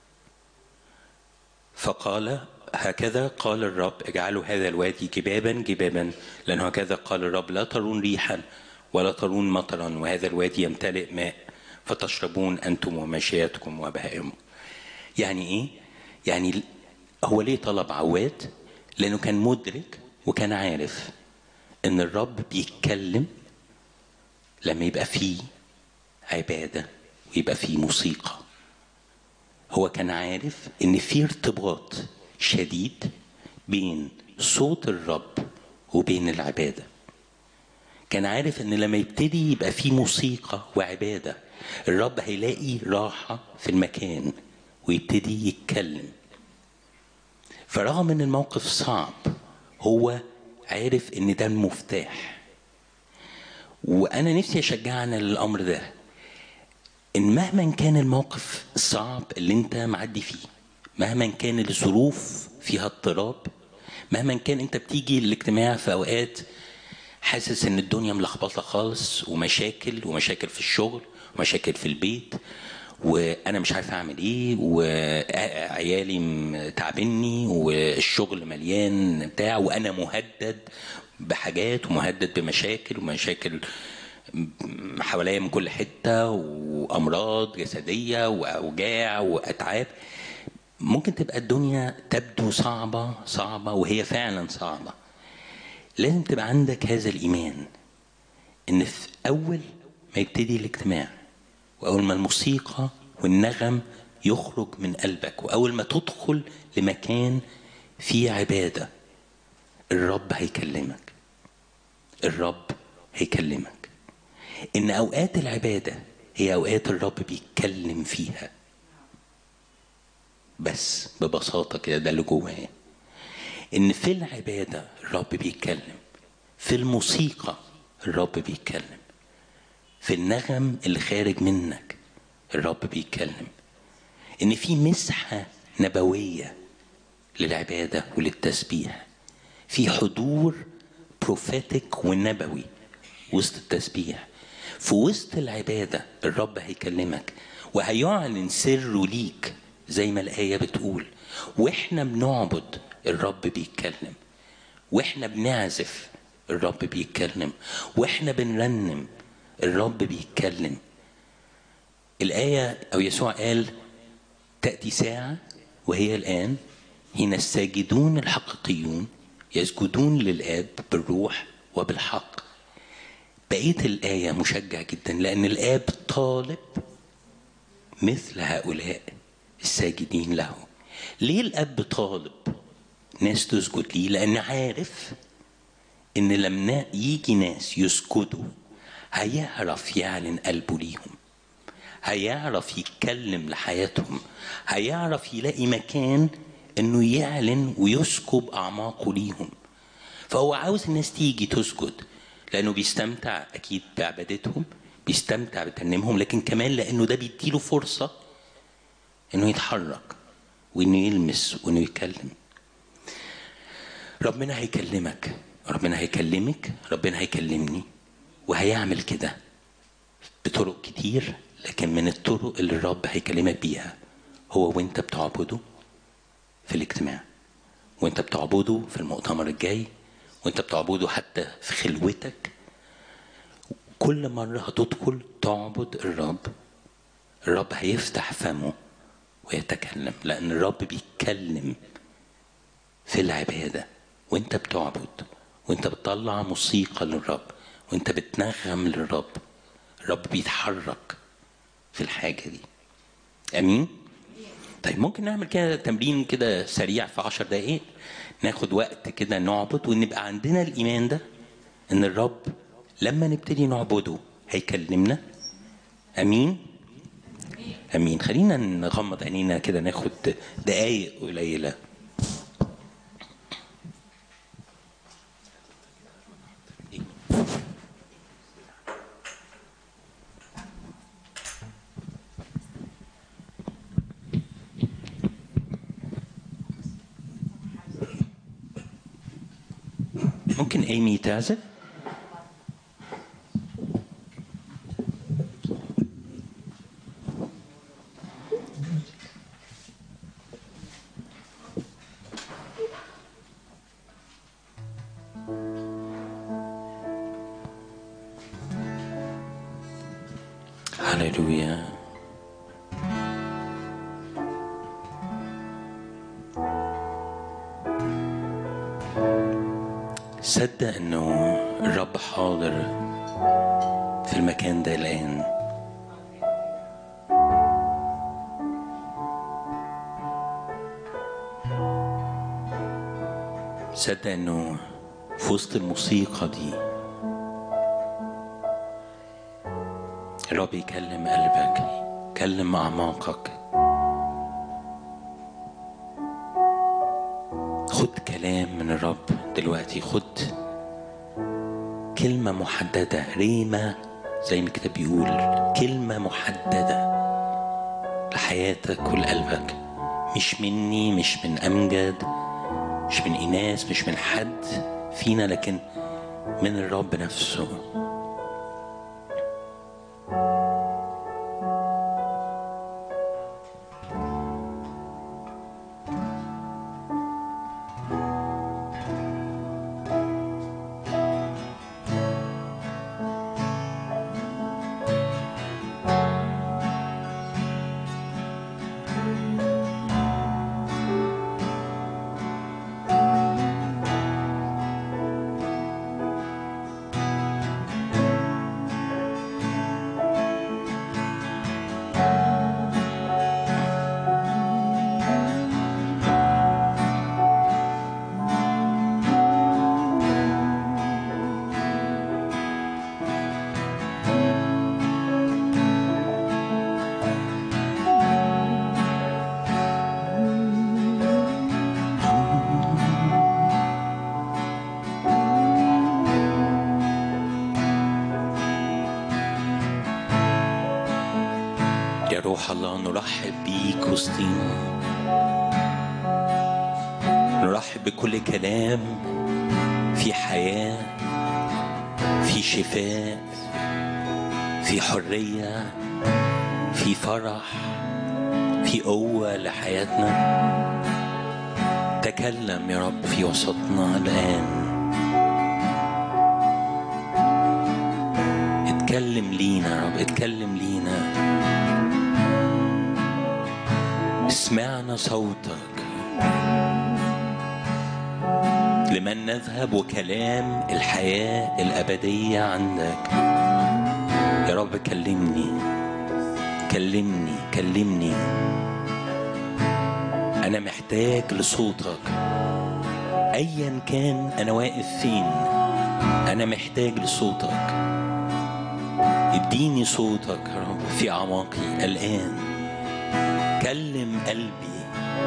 فقال هكذا قال الرب اجعلوا هذا الوادي جبابا جبابا لأن هكذا قال الرب لا ترون ريحا ولا ترون مطرا وهذا الوادي يمتلئ ماء فتشربون أنتم وماشياتكم وبهائمكم يعني إيه؟ يعني هو ليه طلب عواد؟ لأنه كان مدرك وكان عارف إن الرب بيتكلم لما يبقى فيه عبادة ويبقى فيه موسيقى هو كان عارف إن في ارتباط شديد بين صوت الرب وبين العباده كان عارف ان لما يبتدي يبقى في موسيقى وعباده الرب هيلاقي راحه في المكان ويبتدي يتكلم فرغم ان الموقف صعب هو عارف ان ده المفتاح وانا نفسي اشجعنا للامر ده ان مهما كان الموقف الصعب اللي انت معدي فيه مهما كان الظروف فيها اضطراب مهما كان انت بتيجي الاجتماع في اوقات حاسس ان الدنيا ملخبطه خالص ومشاكل ومشاكل في الشغل ومشاكل في البيت وانا مش عارف اعمل ايه وعيالي م- تعبني والشغل مليان بتاع وانا مهدد بحاجات ومهدد بمشاكل ومشاكل م- حواليا من كل حته وامراض جسديه واوجاع واتعاب ممكن تبقى الدنيا تبدو صعبه صعبه وهي فعلا صعبه لازم تبقى عندك هذا الايمان ان في اول ما يبتدي الاجتماع واول ما الموسيقى والنغم يخرج من قلبك واول ما تدخل لمكان فيه عباده الرب هيكلمك الرب هيكلمك ان اوقات العباده هي اوقات الرب بيتكلم فيها بس ببساطه كده ده اللي جوايا ان في العباده الرب بيتكلم في الموسيقى الرب بيتكلم في النغم اللي خارج منك الرب بيتكلم ان في مسحه نبويه للعباده وللتسبيح في حضور بروفيتك ونبوي وسط التسبيح في وسط العباده الرب هيكلمك وهيعلن سره ليك زي ما الايه بتقول واحنا بنعبد الرب بيتكلم واحنا بنعزف الرب بيتكلم واحنا بنرنم الرب بيتكلم الآية أو يسوع قال تأتي ساعة وهي الآن حين الساجدون الحقيقيون يسجدون للآب بالروح وبالحق بقية الآية مشجع جدا لأن الآب طالب مثل هؤلاء الساجدين له ليه الأب طالب ناس تسجد ليه لأن عارف إن لما يجي ناس يسجدوا هيعرف يعلن قلبه ليهم هيعرف يتكلم لحياتهم هيعرف يلاقي مكان انه يعلن ويسكب اعماقه ليهم فهو عاوز الناس تيجي تسجد لانه بيستمتع اكيد بعبادتهم بيستمتع بترنيمهم لكن كمان لانه ده بيديله فرصه انه يتحرك وانه يلمس وانه يتكلم ربنا هيكلمك ربنا هيكلمك ربنا هيكلمني وهيعمل كده بطرق كتير لكن من الطرق اللي الرب هيكلمك بيها هو وانت بتعبده في الاجتماع وانت بتعبده في المؤتمر الجاي وانت بتعبده حتى في خلوتك كل مرة هتدخل تعبد الرب الرب هيفتح فمه ويتكلم لأن الرب بيتكلم في العبادة وانت بتعبد وانت بتطلع موسيقى للرب وانت بتنغم للرب الرب بيتحرك في الحاجة دي أمين طيب ممكن نعمل كده تمرين كده سريع في عشر دقايق ناخد وقت كده نعبد ونبقى عندنا الإيمان ده إن الرب لما نبتدي نعبده هيكلمنا أمين أمين خلينا نغمض عينينا كده ناخد دقايق قليلة ممكن ايمي تعزف هللويا صدق انه الرب حاضر في المكان ده الان صدق انه في وسط الموسيقى دي الرب يكلم قلبك يكلم اعماقك خد كلام من الرب دلوقتي خد كلمة محددة ريمة زي ما الكتاب بيقول كلمة محددة لحياتك ولقلبك مش مني مش من أمجد مش من إناس مش من حد فينا لكن من الرب نفسه يا روح الله نرحب بيك وسطينا نرحب بكل كلام في حياة في شفاء في حرية في فرح في قوة لحياتنا تكلم يا رب في وسطنا الآن اتكلم لينا يا رب اتكلم لينا اسمعنا صوتك لمن نذهب وكلام الحياة الأبدية عندك يا رب كلمني كلمني كلمني أنا محتاج لصوتك أيا كان أنا واقف فين أنا محتاج لصوتك اديني صوتك يا رب في أعماقي الآن كلم قلبي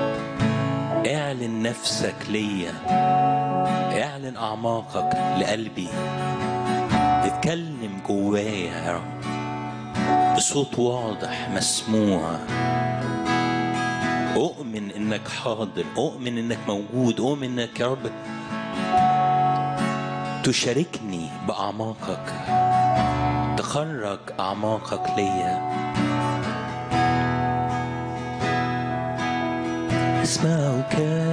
اعلن نفسك ليا اعلن أعماقك لقلبي اتكلم جوايا يا رب بصوت واضح مسموع أؤمن إنك حاضر أؤمن إنك موجود أؤمن إنك يا رب تشاركني بأعماقك تخرج أعماقك ليا اسمعك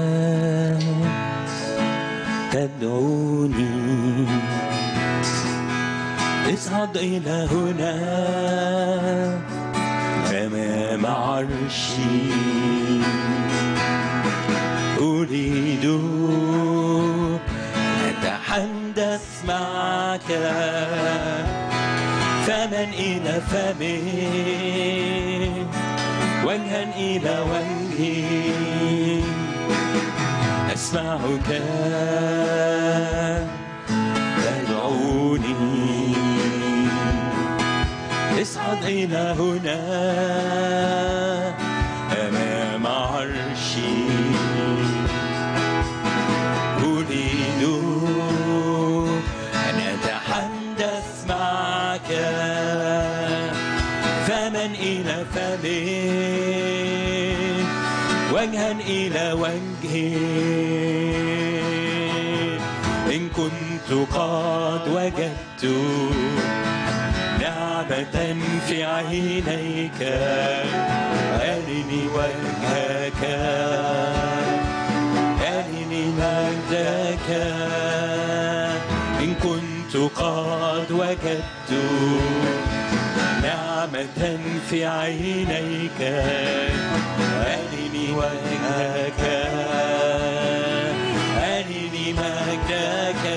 تدعوني اصعد إلى هنا أمام عرشي أريد أتحدث معك فمن إلى فمه وجها إلى وجهي أسمعك تدعوني اصعد إلى هنا أمام عرشي أريد أن أتحدث معك فمن إلى فمه وجها إلى وجهي إن كنت قد وجدت نعمة في عينيك أرني وجهك أرني مجدك إن كنت قد وجدت نعمة في عينيك أرني وجهك أرني مجدك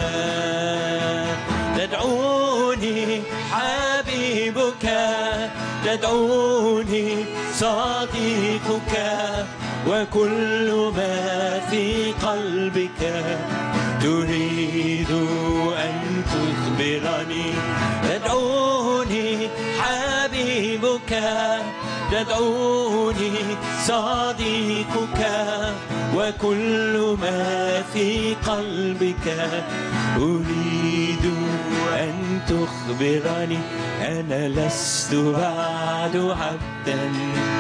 تدعوني حبيبك تدعوني صديقك وكل ما في قلبك تريد أن تخبرني تدعوني حبيبك تدعوني صديقك وكل ما في قلبك أريد أن تخبرني أنا لست بعد عبدا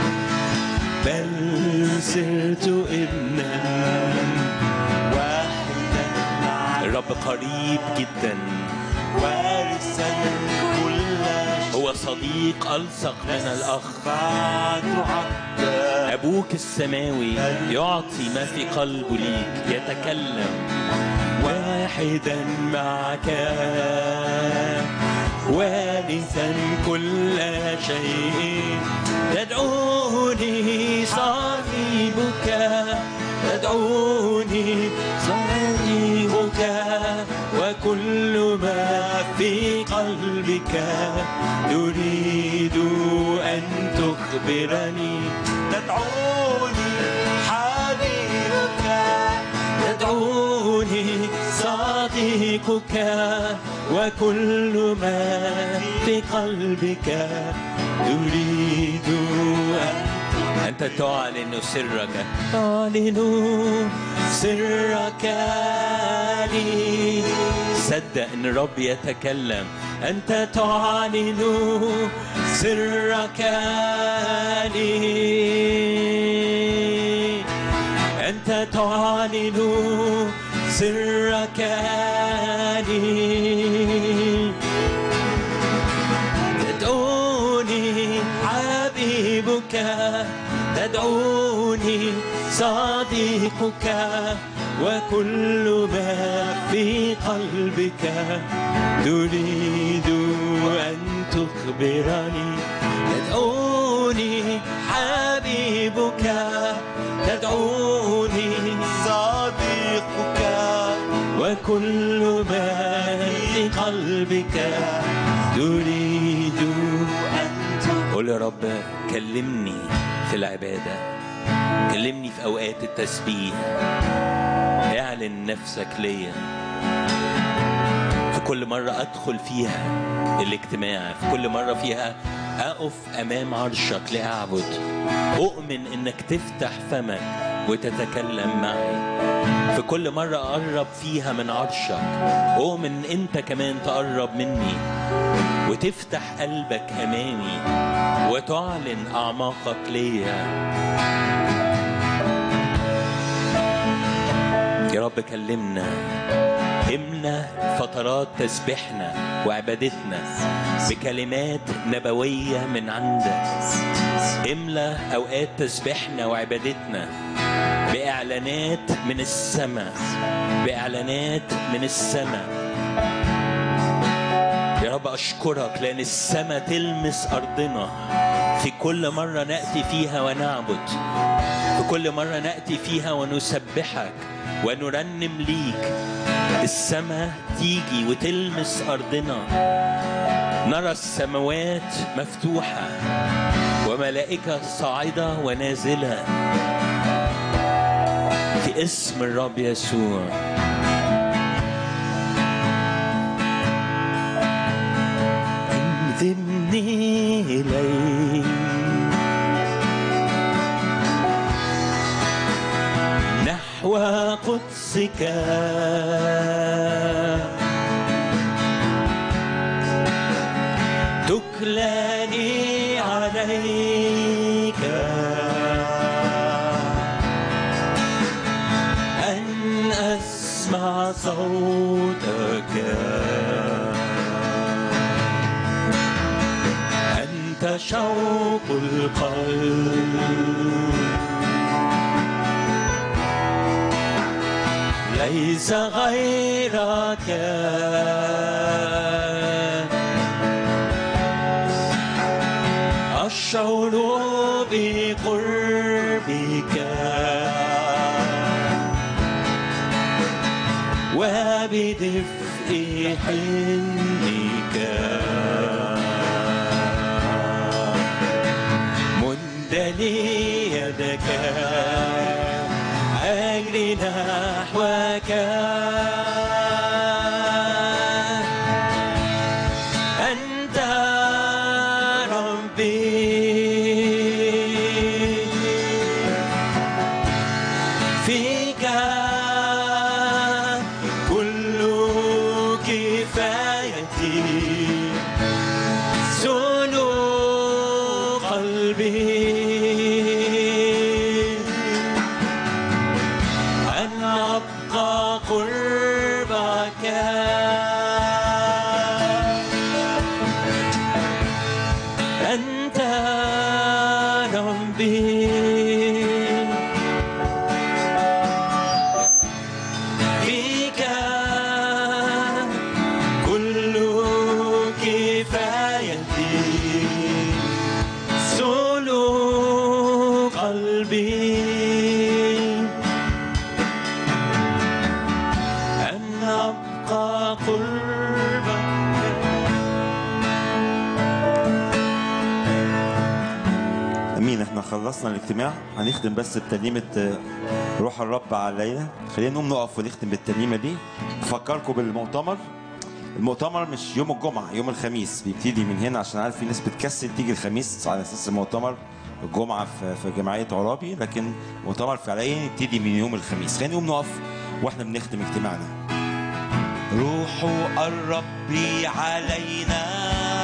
بل صرت ابنا واحدا مع الرب قريب جدا وارثا كل هو صديق ألصق من الأخ بعد عبدا أبوك السماوي يعطي ما في قلبه ليك يتكلم واحدا معك وارثا كل شيء تدعوني صليبك تدعوني صليبك وكل ما في قلبك تريد أن تخبرني تدعوني حبيبك تدعوني صديقك وكل ما في قلبك تريد أن أنت تعلن سرك أعلن سرك لي صدق إن الرب يتكلم أنت تعلن سرك لي أنت تعلن سرك لي تدعوني حبيبك تدعوني صديقك وكل ما في قلبك تريد أن تخبرني تدعوني حبيبك تدعوني صديقك وكل ما في قلبك تريد أن قول يا رب كلمني في العبادة كلمني في أوقات التسبيح اعلن نفسك ليا في كل مرة أدخل فيها الاجتماع في كل مرة فيها أقف أمام عرشك لأعبد أؤمن إنك تفتح فمك وتتكلم معي في كل مرة أقرب فيها من عرشك أؤمن أنت كمان تقرب مني وتفتح قلبك أمامي وتعلن أعماقك ليا يا رب كلمنا امنا فترات تسبيحنا وعبادتنا بكلمات نبوية من عندك املا اوقات تسبيحنا وعبادتنا باعلانات من السماء باعلانات من السماء يا رب اشكرك لان السماء تلمس ارضنا في كل مره ناتي فيها ونعبد في كل مره ناتي فيها ونسبحك ونرنم ليك السماء تيجي وتلمس ارضنا نرى السماوات مفتوحه وملائكه صاعده ونازله في اسم الرب يسوع انذبني إليك نحو قدسك تكلني عليك أن أسمع صوتك أنت شوق القلب ليس غيرك أشعر بقربك وبدفء حنك مندلي يدك أجري نحوك أنت ربي فيك كل كفايتي سلو قلبي أن أبقى قربك أنت ربي فيك كل كفايتي سلو قلبي أن أبقى قربك امين احنا خلصنا الاجتماع هنختم بس بترنيمه آه، روح الرب عليا خلينا نقوم نقف ونختم بالترنيمه دي بفكركم بالمؤتمر المؤتمر مش يوم الجمعه يوم الخميس بيبتدي من هنا عشان عارف في ناس بتكسل تيجي الخميس على اساس المؤتمر الجمعه في في جمعيه عرابي لكن مؤتمر فعليا يبتدي من يوم الخميس خلينا نقوم نقف واحنا بنختم اجتماعنا روح الرب علينا